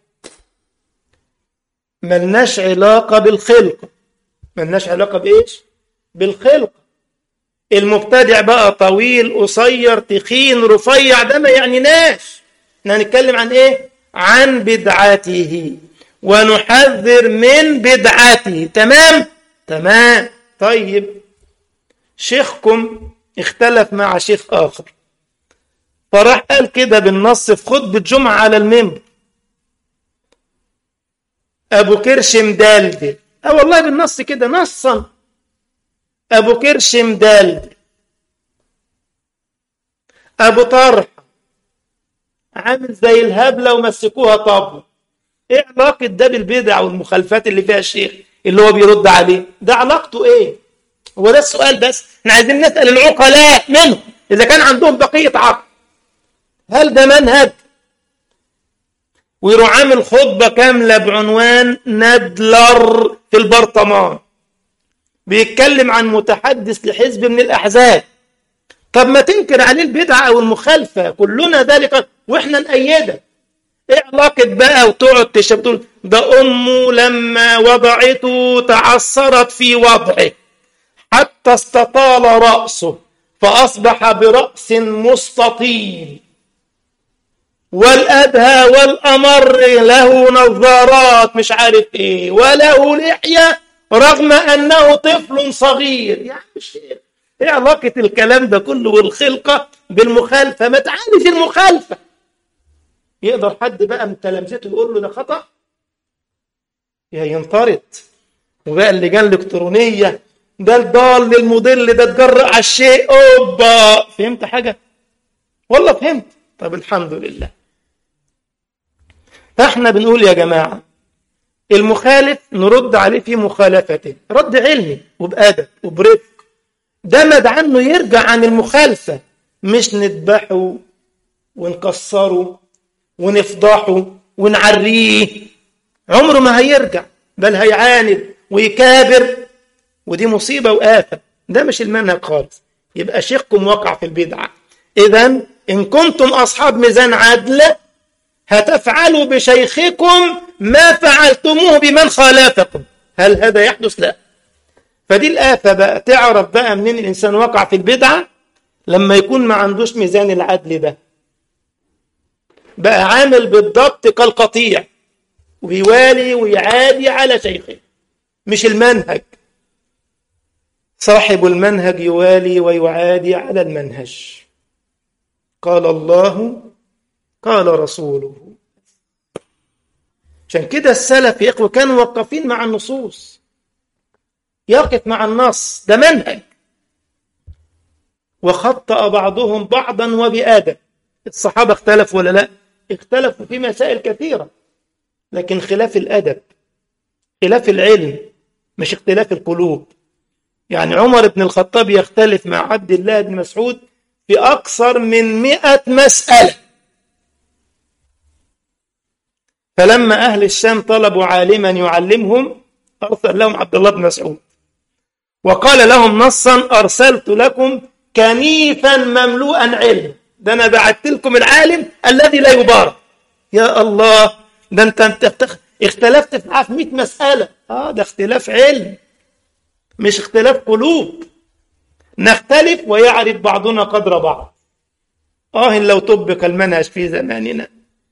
ملناش علاقة بالخلق ملناش علاقة بإيش بالخلق المبتدع بقى طويل قصير تخين رفيع ده ما يعنيناش احنا هنتكلم عن ايه عن بدعته ونحذر من بدعته تمام تمام طيب شيخكم اختلف مع شيخ آخر فراح قال كده بالنص في خطبة جمعة على المنبر أبو كرش مدلدل أه والله بالنص كده نصا أبو كرش مدلدل أبو طرح عامل زي الهبلة ومسكوها طبل إيه علاقة ده بالبدع والمخالفات اللي فيها الشيخ اللي هو بيرد عليه ده علاقته إيه هو ده السؤال بس احنا عايزين نسأل العقلاء منهم إذا كان عندهم بقية عقل هل ده منهج ويروح عامل خطبة كاملة بعنوان ندلر في البرطمان بيتكلم عن متحدث لحزب من الأحزاب طب ما تنكر عليه البدعة أو المخالفة كلنا ذلك وإحنا نأيدك إيه علاقة بقى وتقعد تشرب تقول ده أمه لما وضعته تعثرت في وضعه حتى استطال رأسه فأصبح برأس مستطيل والأدهى والأمر له نظارات مش عارف إيه وله لحية رغم أنه طفل صغير يعني مش إيه علاقة الكلام ده كله والخلقة بالمخالفة ما تعالج المخالفة يقدر حد بقى من تلامذته يقول له ده خطأ يا ينطرد وبقى اللجان الإلكترونية ده الضال المضل ده اتجرأ على الشيء اوبا فهمت حاجة؟ والله فهمت طب الحمد لله فاحنا بنقول يا جماعة المخالف نرد عليه في مخالفته رد علمي وبأدب وبرفق دمد عنه يرجع عن المخالفة مش نذبحه ونكسره ونفضحه ونعريه عمره ما هيرجع بل هيعاند ويكابر ودي مصيبة وآفة ده مش المنهج خالص يبقى شيخكم وقع في البدعة إذا إن كنتم أصحاب ميزان عدل هتفعلوا بشيخكم ما فعلتموه بمن خالفكم هل هذا يحدث؟ لا فدي الآفة بقى تعرف بقى منين الإنسان وقع في البدعة لما يكون ما عندوش ميزان العدل ده بقى عامل بالضبط كالقطيع ويوالي ويعادي على شيخه مش المنهج صاحب المنهج يوالي ويعادي على المنهج قال الله قال رسوله عشان كده السلف يا إخوة كانوا وقفين مع النصوص يقف مع النص ده منهج وخطأ بعضهم بعضا وبآدم الصحابة اختلفوا ولا لا اختلفوا في مسائل كثيرة لكن خلاف الأدب خلاف العلم مش اختلاف القلوب يعني عمر بن الخطاب يختلف مع عبد الله بن مسعود في أكثر من مئة مسألة فلما أهل الشام طلبوا عالما يعلمهم أرسل لهم عبد الله بن مسعود وقال لهم نصا أرسلت لكم كنيفا مملوءا علم ده أنا بعت لكم العالم الذي لا يبارك يا الله ده أنت, انت اختلفت معاه في 100 مسألة آه ده اختلاف علم مش اختلاف قلوب نختلف ويعرف بعضنا قدر بعض آه لو طبق المنهج في زماننا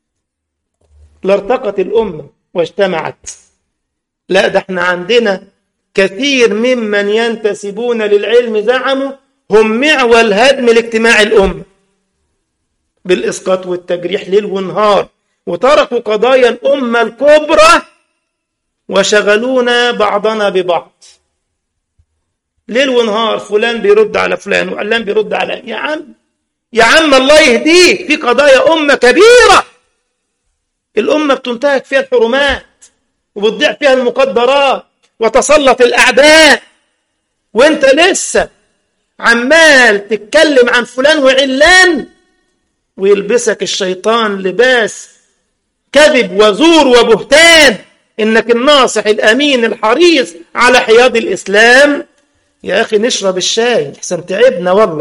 لارتقت الأمة واجتمعت لا ده احنا عندنا كثير ممن ينتسبون للعلم زعموا هم معول هدم الاجتماع الأمة بالإسقاط والتجريح ليل ونهار وتركوا قضايا الأمة الكبرى وشغلونا بعضنا ببعض ليل ونهار فلان بيرد على فلان وعلان بيرد على يا عم يا عم الله يهديك في قضايا أمة كبيرة الأمة بتنتهك فيها الحرمات وبتضيع فيها المقدرات وتسلط الأعداء وانت لسه عمال تتكلم عن فلان وعلان ويلبسك الشيطان لباس كذب وزور وبهتان انك الناصح الامين الحريص على حياض الاسلام يا اخي نشرب الشاي احسن تعبنا والله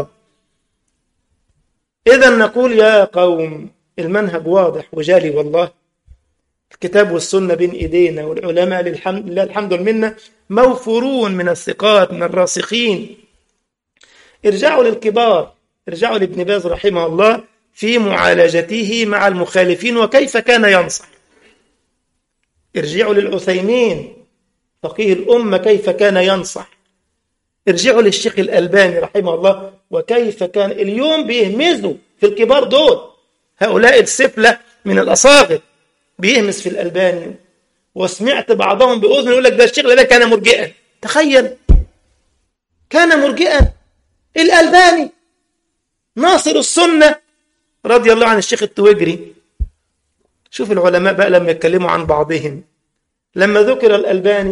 اذا نقول يا قوم المنهج واضح وجالي والله الكتاب والسنه بين ايدينا والعلماء للحمد لله الحمد لله موفورون من الثقات من الراسخين ارجعوا للكبار ارجعوا لابن باز رحمه الله في معالجته مع المخالفين وكيف كان ينصح ارجعوا للعثيمين فقيه الأمة كيف كان ينصح ارجعوا للشيخ الألباني رحمه الله وكيف كان اليوم بيهمزوا في الكبار دول هؤلاء السفلة من الأصاغر بيهمس في الألباني وسمعت بعضهم بأذن يقول لك ده الشيخ ده كان مرجئا تخيل كان مرجئا الألباني ناصر السنة رضي الله عن الشيخ التويجري شوف العلماء بقى لما يتكلموا عن بعضهم لما ذكر الألباني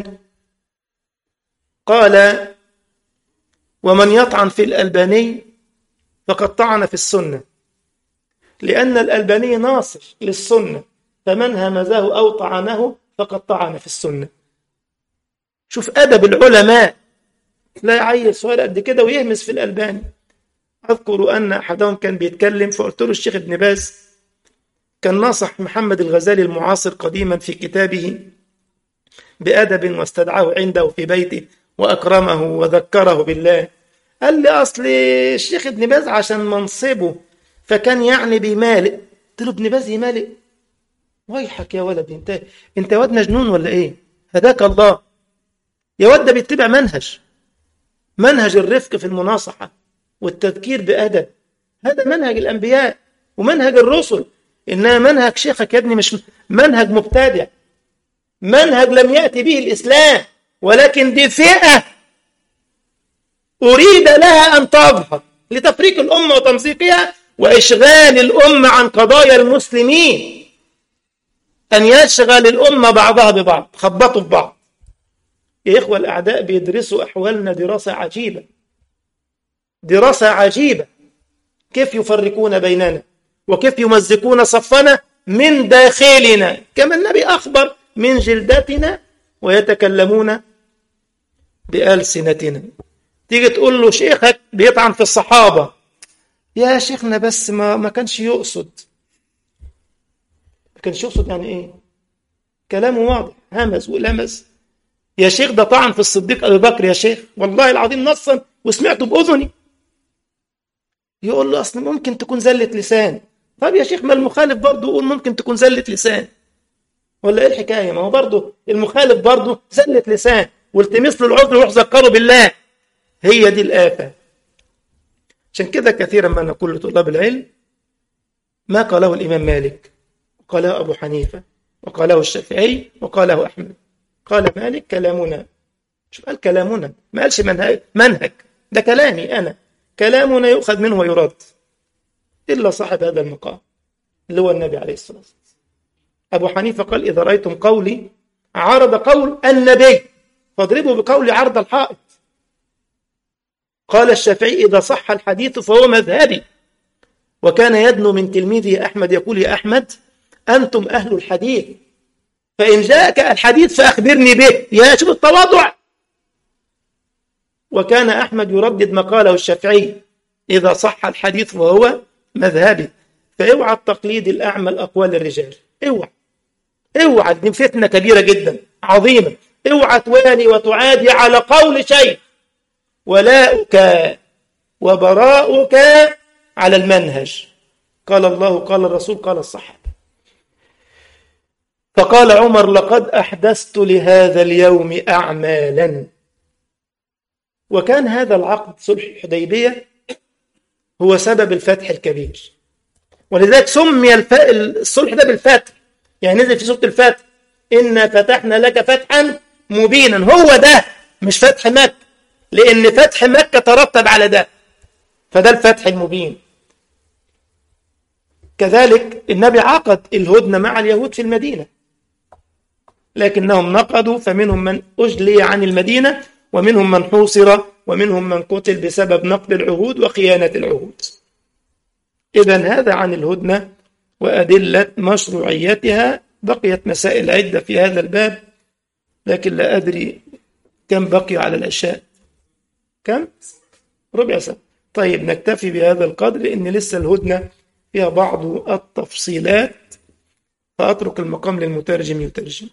قال ومن يطعن في الألباني فقد طعن في السنة لأن الألباني ناصر للسنة فمن همزه أو طعنه فقد طعن في السنة شوف أدب العلماء لا يعيل صغير قد كده ويهمس في الألباني أذكر أن أحدهم كان بيتكلم فقلت له الشيخ ابن باز كان ناصح محمد الغزالي المعاصر قديما في كتابه بأدب واستدعاه عنده في بيته وأكرمه وذكره بالله قال لي أصل الشيخ ابن باز عشان منصبه فكان يعني بيمالئ قلت له ابن باز يمالئ ويحك يا ولد انت انت واد مجنون ولا ايه هداك الله يا واد ده بيتبع منهج منهج الرفق في المناصحة والتذكير بأدب هذا منهج الأنبياء ومنهج الرسل إنما منهج شيخك يا ابني مش منهج مبتدع منهج لم يأتي به الإسلام ولكن دي فئة أريد لها أن تظهر لتفريق الأمة وتمزيقها وإشغال الأمة عن قضايا المسلمين أن يشغل الأمة بعضها ببعض خبطوا في بعض يا إخوة الأعداء بيدرسوا أحوالنا دراسة عجيبة دراسة عجيبة كيف يفرقون بيننا وكيف يمزقون صفنا من داخلنا كما النبي أخبر من جلدتنا ويتكلمون بألسنتنا تيجي تقول له شيخك بيطعن في الصحابة يا شيخنا بس ما, ما كانش يقصد ما كانش يقصد يعني ايه كلامه واضح همز ولمس يا شيخ ده طعن في الصديق أبي بكر يا شيخ والله العظيم نصا وسمعته بأذني يقول له أصل ممكن تكون زلة لسان طب يا شيخ ما المخالف برضه يقول ممكن تكون زلة لسان ولا ايه الحكايه ما هو برضه المخالف برضه زلة لسان والتمس له العذر وروح ذكره بالله هي دي الآفة عشان كده كثيرا ما نقول لطلاب العلم ما قاله الإمام مالك وقاله أبو حنيفة وقاله الشافعي وقاله أحمد قال مالك كلامنا شو قال كلامنا ما قالش منهج منهج ده كلامي أنا كلامنا يؤخذ منه ويرد إلا صاحب هذا المقام اللي هو النبي عليه الصلاة والسلام أبو حنيفة قال إذا رأيتم قولي عرض قول النبي فاضربوا بقول عرض الحائط قال الشافعي إذا صح الحديث فهو مذهبي وكان يدنو من تلميذه أحمد يقول يا أحمد أنتم أهل الحديث فإن جاءك الحديث فأخبرني به يا شوف التواضع وكان أحمد يردد ما قاله الشافعي إذا صح الحديث فهو مذهبي فاوعى التقليد الأعمى الأقوال الرجال اوعى اوعى دي فتنة كبيرة جدا عظيمة اوعى توالي وتعادي على قول شيء ولاؤك وبراؤك على المنهج قال الله قال الرسول قال الصحابة فقال عمر لقد أحدثت لهذا اليوم أعمالا وكان هذا العقد صلح الحديبية هو سبب الفتح الكبير ولذلك سمي الف... الصلح ده بالفتح يعني نزل في سورة الفتح إنا فتحنا لك فتحا مبينا هو ده مش فتح مكة لأن فتح مكة ترتب على ده فده الفتح المبين كذلك النبي عقد الهدنة مع اليهود في المدينة لكنهم نقضوا فمنهم من أجلي عن المدينة ومنهم من حوصر ومنهم من قتل بسبب نقض العهود وخيانة العهود إذا هذا عن الهدنة وأدلة مشروعيتها بقيت مسائل عدة في هذا الباب لكن لا أدري كم بقي على العشاء كم؟ ربع ساعة طيب نكتفي بهذا القدر لأن لسه الهدنة فيها بعض التفصيلات فأترك المقام للمترجم يترجم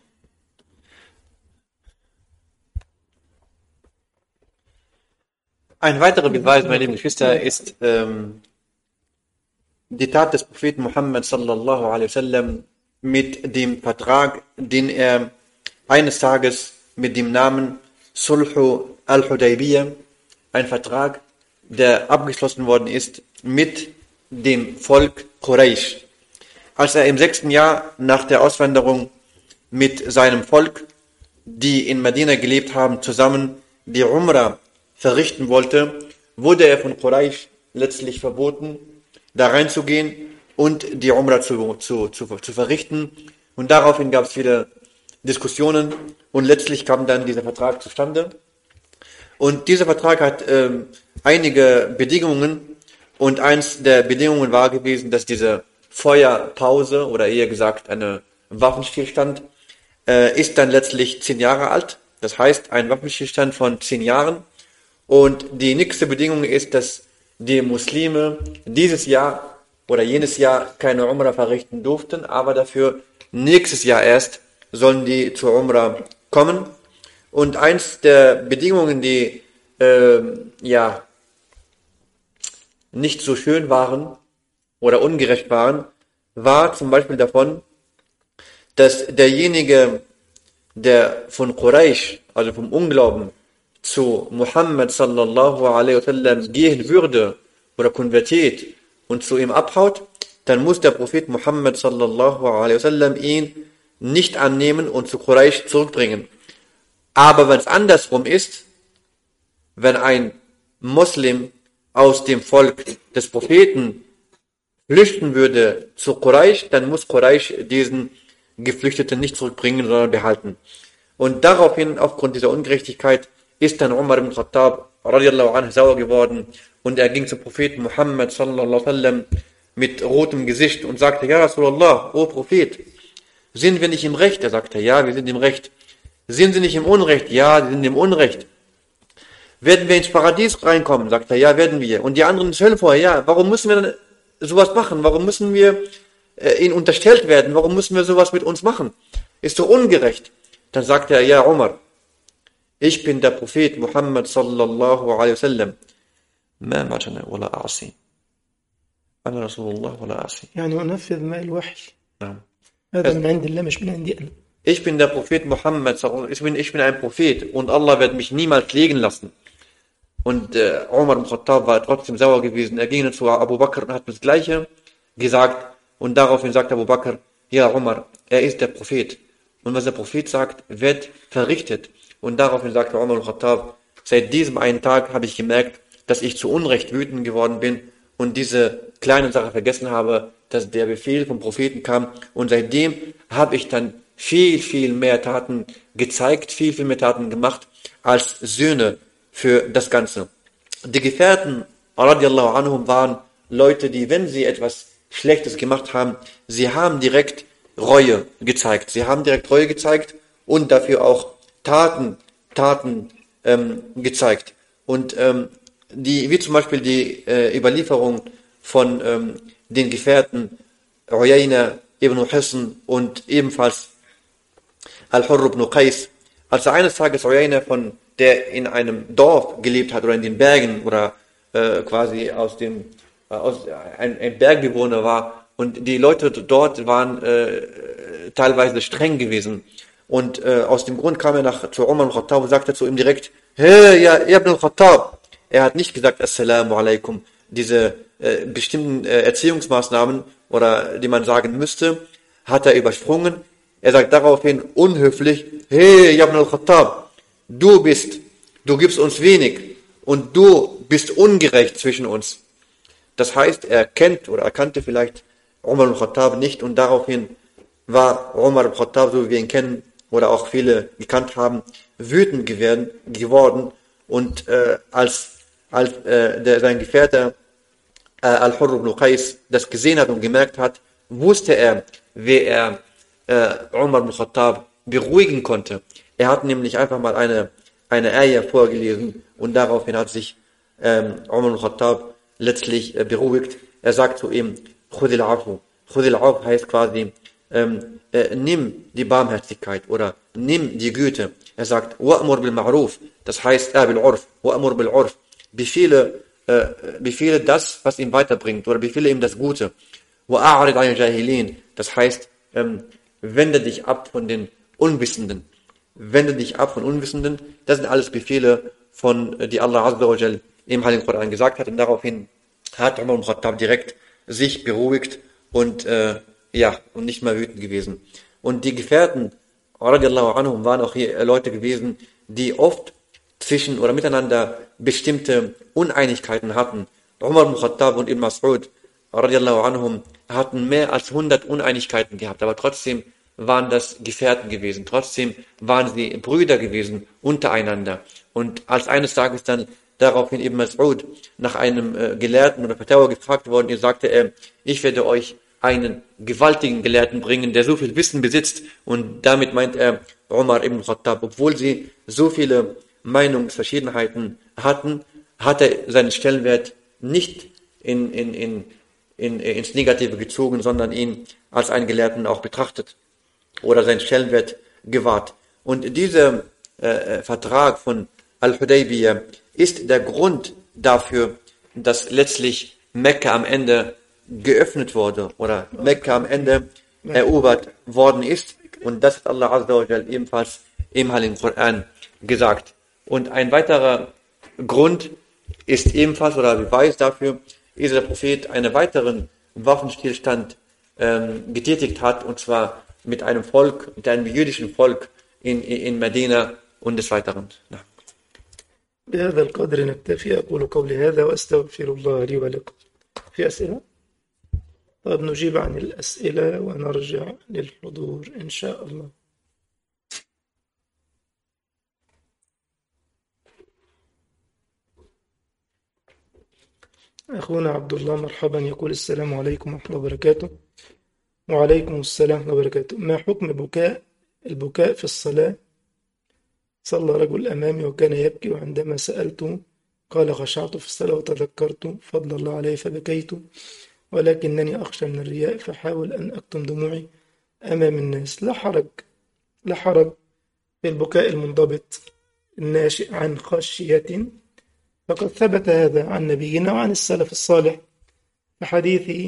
Ein weiterer Beweis, meine lieben Geschwister, ist ähm, die Tat des Propheten Muhammad sallallahu alaihi wasallam mit dem Vertrag, den er eines Tages mit dem Namen Sulhu al-Hudaybiyah, ein Vertrag, der abgeschlossen worden ist mit dem Volk Quraysh. Als er im sechsten Jahr nach der Auswanderung mit seinem Volk, die in Medina gelebt haben, zusammen die Umrah verrichten wollte, wurde er von Quraysh letztlich verboten, da reinzugehen und die Umrah zu, zu, zu, zu verrichten. Und daraufhin gab es wieder Diskussionen und letztlich kam dann dieser Vertrag zustande. Und dieser Vertrag hat ähm, einige Bedingungen und eins der Bedingungen war gewesen, dass diese Feuerpause oder eher gesagt eine Waffenstillstand äh, ist dann letztlich zehn Jahre alt. Das heißt, ein Waffenstillstand von zehn Jahren. Und die nächste Bedingung ist, dass die Muslime dieses Jahr oder jenes Jahr keine Umrah verrichten durften, aber dafür nächstes Jahr erst sollen die zur Umrah kommen. Und eins der Bedingungen, die äh, ja nicht so schön waren oder ungerecht waren, war zum Beispiel davon, dass derjenige, der von Quraysh, also vom Unglauben, zu Muhammad sallallahu alaihi wasallam gehen würde oder konvertiert und zu ihm abhaut, dann muss der Prophet Muhammad sallallahu alaihi wasallam ihn nicht annehmen und zu Quraysh zurückbringen. Aber wenn es andersrum ist, wenn ein Muslim aus dem Volk des Propheten flüchten würde zu Quraysh, dann muss Quraysh diesen Geflüchteten nicht zurückbringen, sondern behalten. Und daraufhin, aufgrund dieser Ungerechtigkeit, ist dann Umar ibn Khattab radiallahu anhu sauer geworden und er ging zum Propheten Muhammad sallallahu alaihi wasallam mit rotem Gesicht und sagte, Ja Rasulallah, o Prophet, sind wir nicht im Recht? Er sagte, ja, wir sind im Recht. Sind sie nicht im Unrecht? Ja, sie sind im Unrecht. Werden wir ins Paradies reinkommen? Sagt er, ja, werden wir. Und die anderen ins Höllenfeuer, ja. Warum müssen wir dann sowas machen? Warum müssen wir äh, ihnen unterstellt werden? Warum müssen wir sowas mit uns machen? Ist doch ungerecht. Dann sagte er, ja, Umar, ich bin der Prophet Muhammad sallallahu alaihi wasallam. ما ماتنا ولا أعصي أنا رسول الله ولا أعصي يعني أنفذ ما الوحي نعم هذا من عند الله مش من عندي أنا Ich bin der Prophet Muhammad, sallallahu- ich bin, ich bin ein Prophet und Allah wird mich niemals legen lassen. Und äh, Umar ibn Khattab war trotzdem sauer gewesen. Er ging dann zu Abu Bakr und hat das Gleiche gesagt. Und daraufhin sagt Abu Bakr, ja Umar, er ist der Prophet. Und was der Prophet sagt, wird verrichtet. Und daraufhin sagte Umar ibn Khattab, seit diesem einen Tag habe ich gemerkt, dass ich zu Unrecht wütend geworden bin und diese kleine Sache vergessen habe, dass der Befehl vom Propheten kam. Und seitdem habe ich dann viel, viel mehr Taten gezeigt, viel, viel mehr Taten gemacht als Söhne für das Ganze. Die Gefährten, radiallahu anhum, waren Leute, die, wenn sie etwas Schlechtes gemacht haben, sie haben direkt Reue gezeigt. Sie haben direkt Reue gezeigt und dafür auch Taten, Taten ähm, gezeigt. Und ähm, die, wie zum Beispiel die äh, Überlieferung von ähm, den Gefährten Uyayna ibn Husn und ebenfalls Al-Hurr ibn Qais, als er eines Tages Uyayna von der in einem Dorf gelebt hat oder in den Bergen oder äh, quasi aus dem äh, aus, ein, ein Bergbewohner war und die Leute dort waren äh, teilweise streng gewesen und äh, aus dem Grund kam er nach zu Umar al-Khattab und sagte zu ihm direkt hey ja Ibn al-Khattab er hat nicht gesagt Assalamu alaikum diese äh, bestimmten äh, Erziehungsmaßnahmen oder die man sagen müsste hat er übersprungen er sagt daraufhin unhöflich hey Ibn al-Khattab du bist, du gibst uns wenig und du bist ungerecht zwischen uns. Das heißt, er kennt oder erkannte vielleicht Umar al-Khattab nicht und daraufhin war Umar al-Khattab, so wie wir ihn kennen oder auch viele gekannt haben, wütend geworden, geworden und äh, als, als äh, der, sein Gefährte äh, Al-Hurr ibn Qais das gesehen hat und gemerkt hat, wusste er, wie er äh, Umar ibn Khattab beruhigen konnte. Er hat nämlich einfach mal eine, eine Ayah vorgelesen und daraufhin hat sich ähm, Umar ibn Khattab letztlich äh, beruhigt. Er sagt zu ihm, Khudil Afu. Khudil Afu heißt quasi, ähm, äh, nimm die Barmherzigkeit oder nimm die Güte. Er sagt, Wa'mur bil Ma'ruf. Das heißt, äh, bil Urf. Wa'mur bil Urf. Befehle, äh, befehle das, was ihm weiterbringt oder befehle ihm das Gute. Wa'arid an Jahilin. Das heißt, ähm, wende dich ab von den Unwissenden. Wende dich ab von Unwissenden. Das sind alles Befehle, von, äh, die Allah Azza wa Jal im Heiligen Koran gesagt hat. Und daraufhin hat Umar ibn Khattab direkt sich beruhigt und, äh, ja, und nicht mehr wütend gewesen. Und die Gefährten, radiallahu anhum, waren auch hier Leute gewesen, die oft zwischen oder miteinander bestimmte Uneinigkeiten hatten. Umar ibn Khattab und Ibn Mas'ud, radiallahu anhum, hatten mehr als 100 Uneinigkeiten gehabt, aber trotzdem waren das Gefährten gewesen. Trotzdem waren sie Brüder gewesen untereinander. Und als eines Tages dann daraufhin Ibn Mas'ud nach einem äh, Gelehrten oder Vertauer gefragt worden ist, sagte er, ich werde euch einen gewaltigen Gelehrten bringen, der so viel Wissen besitzt. Und damit meint er Umar ibn Khattab. Obwohl sie so viele Meinungsverschiedenheiten hatten, hat er seinen Stellenwert nicht in, in, in, in, ins Negative gezogen, sondern ihn als einen Gelehrten auch betrachtet oder seinen Stellenwert gewahrt. Und dieser äh, Vertrag von Al-Hudaybiyah ist der Grund dafür, dass letztlich Mekka am Ende geöffnet wurde oder Mekka am Ende erobert worden ist. Und das hat Allah Azza wa Jal ebenfalls im Heiligen Koran gesagt. Und ein weiterer Grund ist ebenfalls oder Beweis dafür, ist der Prophet einen weiteren Waffenstillstand ähm, getätigt hat, und zwar mit einem Volk, mit einem jüdischen Volk in, in Medina und des Weiteren. Ja. بهذا القدر نكتفي أقول قولي هذا وأستغفر الله لي ولكم في أسئلة؟ طب نجيب عن الأسئلة ونرجع للحضور إن شاء الله أخونا عبد الله مرحبا يقول السلام عليكم ورحمة الله وبركاته وعليكم السلام ورحمة الله وبركاته ما حكم بكاء البكاء في الصلاة صلى رجل أمامي وكان يبكي وعندما سألته قال خشعت في الصلاة وتذكرت فضل الله علي فبكيت ولكنني أخشى من الرياء فحاول أن أكتم دموعي أمام الناس لا حرج لا حرج في البكاء المنضبط الناشئ عن خشية فقد ثبت هذا عن نبينا وعن السلف الصالح في حديث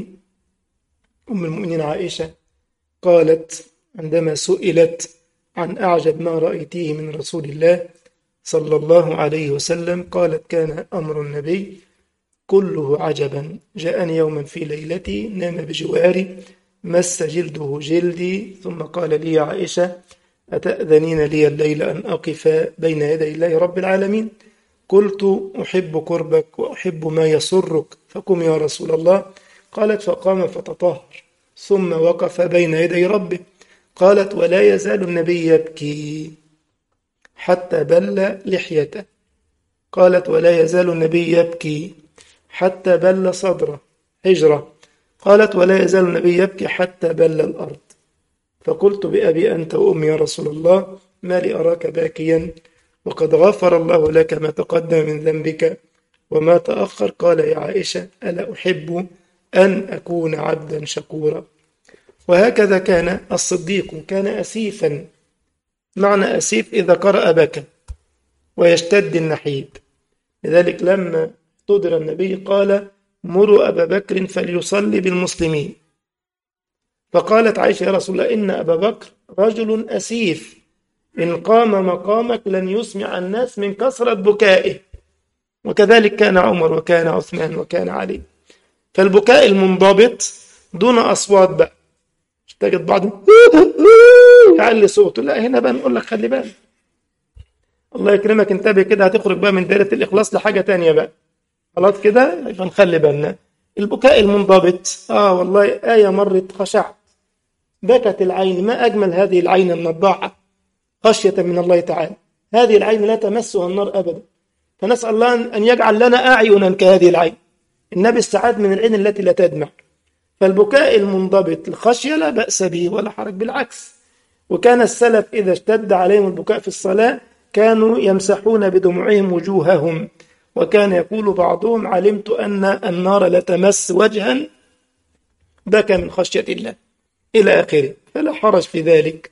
أم المؤمنين عائشة قالت عندما سئلت عن أعجب ما رأيتيه من رسول الله صلى الله عليه وسلم قالت كان أمر النبي كله عجبا جاءني يوما في ليلتي نام بجواري مس جلده جلدي ثم قال لي يا عائشة أتأذنين لي الليل أن أقف بين يدي الله رب العالمين قلت أحب قربك وأحب ما يسرك فقم يا رسول الله قالت فقام فتطهر ثم وقف بين يدي ربه قالت ولا يزال النبي يبكي حتى بل لحيته قالت ولا يزال النبي يبكي حتى بل صدره هجرة قالت ولا يزال النبي يبكي حتى بل الأرض فقلت بأبي أنت وأمي يا رسول الله ما لي أراك باكيا وقد غفر الله لك ما تقدم من ذنبك وما تأخر قال يا عائشة ألا أحب أن أكون عبدا شكورا وهكذا كان الصديق كان أسيفا معنى أسيف إذا قرأ بكى ويشتد النحيب لذلك لما احتضر النبي قال مروا أبا بكر فليصلي بالمسلمين فقالت عائشة يا رسول الله إن أبا بكر رجل أسيف إن قام مقامك لن يسمع الناس من كثرة بكائه وكذلك كان عمر وكان عثمان وكان علي فالبكاء المنضبط دون أصوات بقى تجد بعض يعلي صوته لا هنا بقى نقول لك خلي بالك الله يكرمك انتبه كده هتخرج بقى من دائرة الإخلاص لحاجة تانية بقى خلاص كده يبقى نخلي بالنا البكاء المنضبط اه والله آية مرت خشعت بكت العين ما أجمل هذه العين النضاعة خشية من الله تعالى هذه العين لا تمسها النار أبدا فنسأل الله أن يجعل لنا أعينا كهذه العين النبي استعاد من العين التي لا تدمع فالبكاء المنضبط الخشية لا بأس به ولا حرج بالعكس وكان السلف إذا اشتد عليهم البكاء في الصلاة كانوا يمسحون بدموعهم وجوههم وكان يقول بعضهم علمت أن النار لتمس وجها بكى من خشية الله إلى آخره فلا حرج في ذلك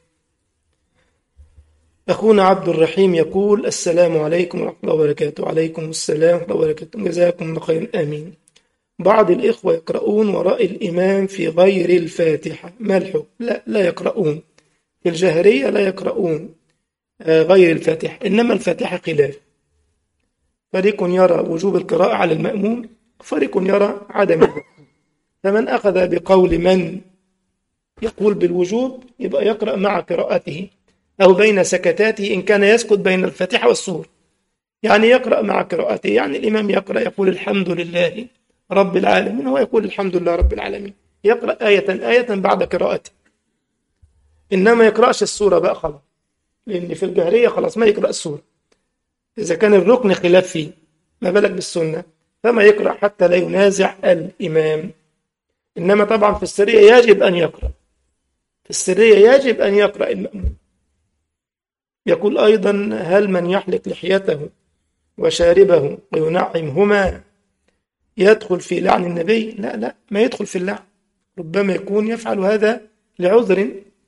أخونا عبد الرحيم يقول السلام عليكم ورحمة الله وبركاته وعليكم السلام ورحمة الله وبركاته جزاكم الله خيرا آمين بعض الإخوة يقرؤون وراء الإمام في غير الفاتحة ما الحكم؟ لا لا يقرؤون في الجهرية لا يقرؤون غير الفاتحة إنما الفاتحة خلاف فريق يرى وجوب القراءة على المأموم فريق يرى عدمه فمن أخذ بقول من يقول بالوجوب يبقى يقرأ مع قراءته أو بين سكتاته إن كان يسكت بين الفاتحة والسور يعني يقرأ مع قراءته يعني الإمام يقرأ يقول الحمد لله رب العالمين هو يقول الحمد لله رب العالمين يقرأ آية آية بعد قراءته إنما يقرأش السورة بقى خلاص لأن في الجهرية خلاص ما يقرأ السورة إذا كان الركن خلاف فيه ما بالك بالسنة فما يقرأ حتى لا ينازع الإمام إنما طبعا في السرية يجب أن يقرأ في السرية يجب أن يقرأ المأمون يقول أيضا هل من يحلق لحيته وشاربه وينعمهما يدخل في لعن النبي لا لا ما يدخل في اللعن ربما يكون يفعل هذا لعذر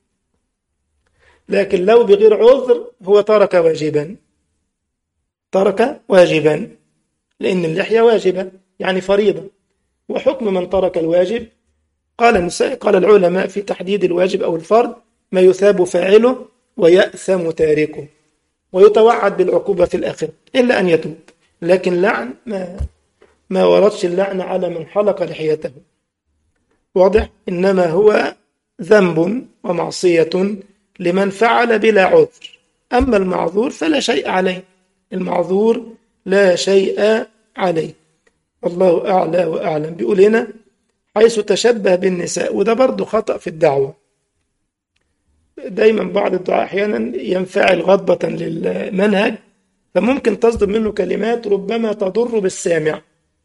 لكن لو بغير عذر هو ترك واجبا ترك واجبا لأن اللحية واجبة يعني فريضة وحكم من ترك الواجب قال النساء قال العلماء في تحديد الواجب أو الفرض ما يثاب فاعله ويأثم تاركه ويتوعد بالعقوبة في الآخرة إلا أن يتوب لكن لعن ما ما وردش اللعن على من حلق لحيته واضح إنما هو ذنب ومعصية لمن فعل بلا عذر أما المعذور فلا شيء عليه المعذور لا شيء عليه الله أعلى وأعلم بيقول هنا حيث تشبه بالنساء وده برضه خطأ في الدعوة دايما بعض الدعاء أحيانا ينفعل غضبة للمنهج فممكن تصدر منه كلمات ربما تضر بالسامع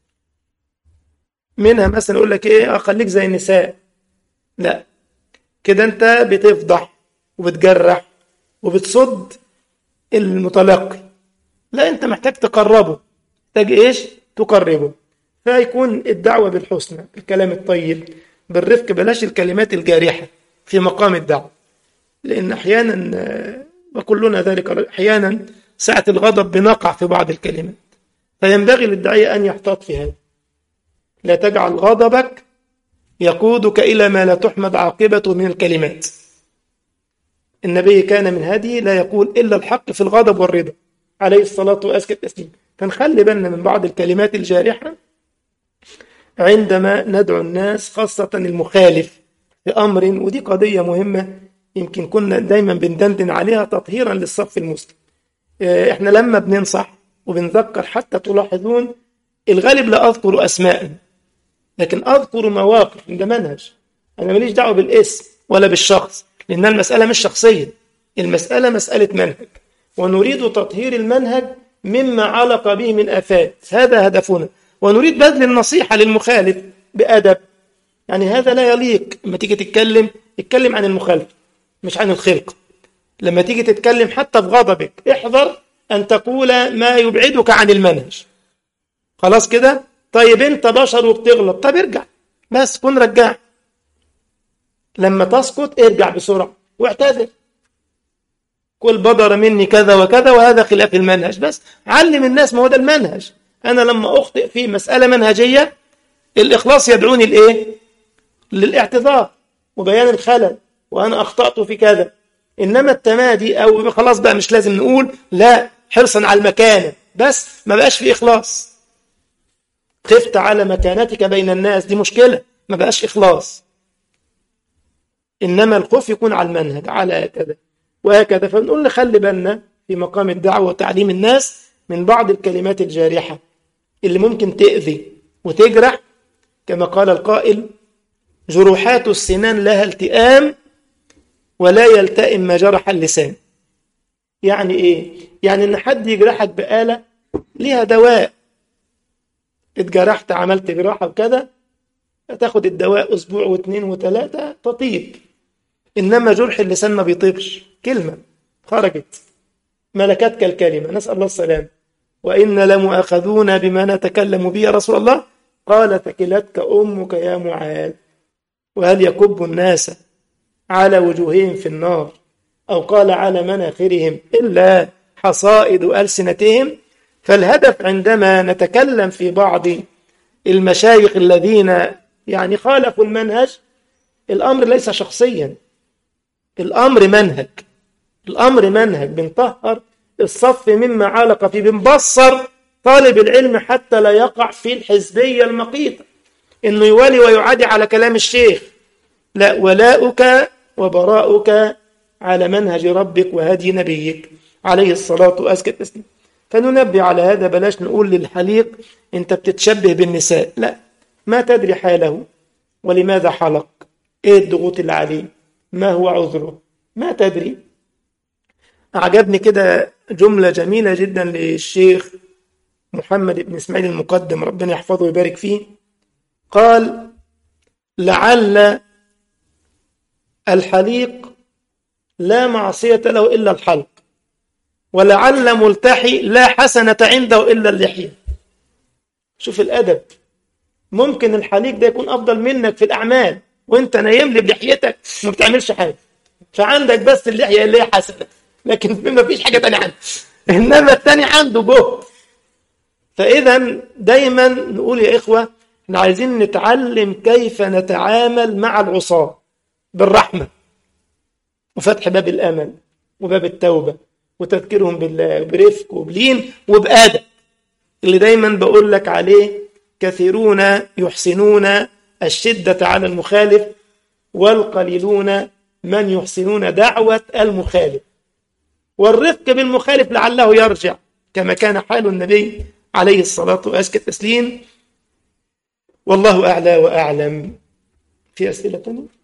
منها مثلا يقول لك ايه خليك زي النساء لا كده انت بتفضح وبتجرح وبتصد المتلقي لا انت محتاج تقربه محتاج ايش تقربه فيكون الدعوة بالحسنى الكلام الطيب بالرفق بلاش الكلمات الجارحة في مقام الدعوة لأن أحيانا وكلنا ذلك أحيانا ساعة الغضب بنقع في بعض الكلمات فينبغي للداعية أن يحتاط في هذا لا تجعل غضبك يقودك إلى ما لا تحمد عاقبته من الكلمات النبي كان من هذه لا يقول إلا الحق في الغضب والرضا عليه الصلاة وأزكى التسليم فنخلي بالنا من بعض الكلمات الجارحة عندما ندعو الناس خاصة المخالف في أمر ودي قضية مهمة يمكن كنا دايما بندندن عليها تطهيرا للصف المسلم احنا لما بننصح وبنذكر حتى تلاحظون الغالب لا أذكر أسماء لكن أذكر مواقف ده منهج أنا ماليش دعوة بالاسم ولا بالشخص لأن المسألة مش شخصية المسألة مسألة منهج ونريد تطهير المنهج مما علق به من آفات هذا هدفنا ونريد بذل النصيحة للمخالف بأدب يعني هذا لا يليق لما تيجي تتكلم اتكلم عن المخالف مش عن الخلق لما تيجي تتكلم حتى في غضبك احذر أن تقول ما يبعدك عن المنهج خلاص كده طيب انت بشر وبتغلط طب ارجع بس كن رجاع لما تسقط ارجع بسرعة واعتذر كل بدر مني كذا وكذا وهذا خلاف المنهج بس علم الناس ما هو ده المنهج أنا لما أخطئ في مسألة منهجية الإخلاص يدعوني لإيه؟ للاعتذار وبيان الخلل وأنا أخطأت في كذا إنما التمادي أو خلاص بقى مش لازم نقول لا حرصا على المكانة بس ما بقاش في إخلاص خفت على مكانتك بين الناس دي مشكلة ما بقاش إخلاص إنما الخوف يكون على المنهج على كذا وهكذا فنقول نخلي بالنا في مقام الدعوة وتعليم الناس من بعض الكلمات الجارحة اللي ممكن تأذي وتجرح كما قال القائل جروحات السنان لها التئام ولا يلتئم ما جرح اللسان يعني ايه يعني ان حد يجرحك بآلة ليها دواء اتجرحت عملت جراحة وكذا تاخد الدواء اسبوع واثنين وثلاثة تطيب انما جرح اللسان ما بيطيبش كلمة خرجت ملكتك الكلمة نسأل الله السلام وإن لمؤاخذون بما نتكلم به يا رسول الله قال ثكلتك أمك يا معاذ وهل يكب الناس على وجوههم في النار أو قال على مناخرهم إلا حصائد ألسنتهم فالهدف عندما نتكلم في بعض المشايخ الذين يعني خالفوا المنهج الأمر ليس شخصيا الأمر منهج الأمر منهج بنطهر الصف مما علق فيه بنبصر طالب العلم حتى لا يقع في الحزبية المقيتة إنه يوالي ويعادي على كلام الشيخ لا ولاؤك وبراؤك على منهج ربك وهدي نبيك عليه الصلاة وأزكى التسليم فننبه على هذا بلاش نقول للحليق أنت بتتشبه بالنساء لا ما تدري حاله ولماذا حلق إيه الضغوط اللي عليه ما هو عذره ما تدري أعجبني كده جملة جميلة جدا للشيخ محمد بن إسماعيل المقدم ربنا يحفظه ويبارك فيه قال لعل الحليق لا معصية له إلا الحلق ولعل ملتحي لا حسنة عنده إلا اللحية شوف الأدب ممكن الحليق ده يكون افضل منك في الاعمال وانت نايم لي بلحيتك ما بتعملش حاجه فعندك بس اللحيه اللي هي حسنه لكن ما فيش حاجه تانية عنده انما التاني عنده جهد فاذا دايما نقول يا اخوه احنا عايزين نتعلم كيف نتعامل مع العصاه بالرحمه وفتح باب الامل وباب التوبه وتذكيرهم بالله وبرفق وبلين وبادب اللي دايما بقول لك عليه كثيرون يحسنون الشده على المخالف والقليلون من يحسنون دعوه المخالف والرفق بالمخالف لعله يرجع كما كان حال النبي عليه الصلاة وأزكى التسليم والله أعلى وأعلم في أسئلة تانية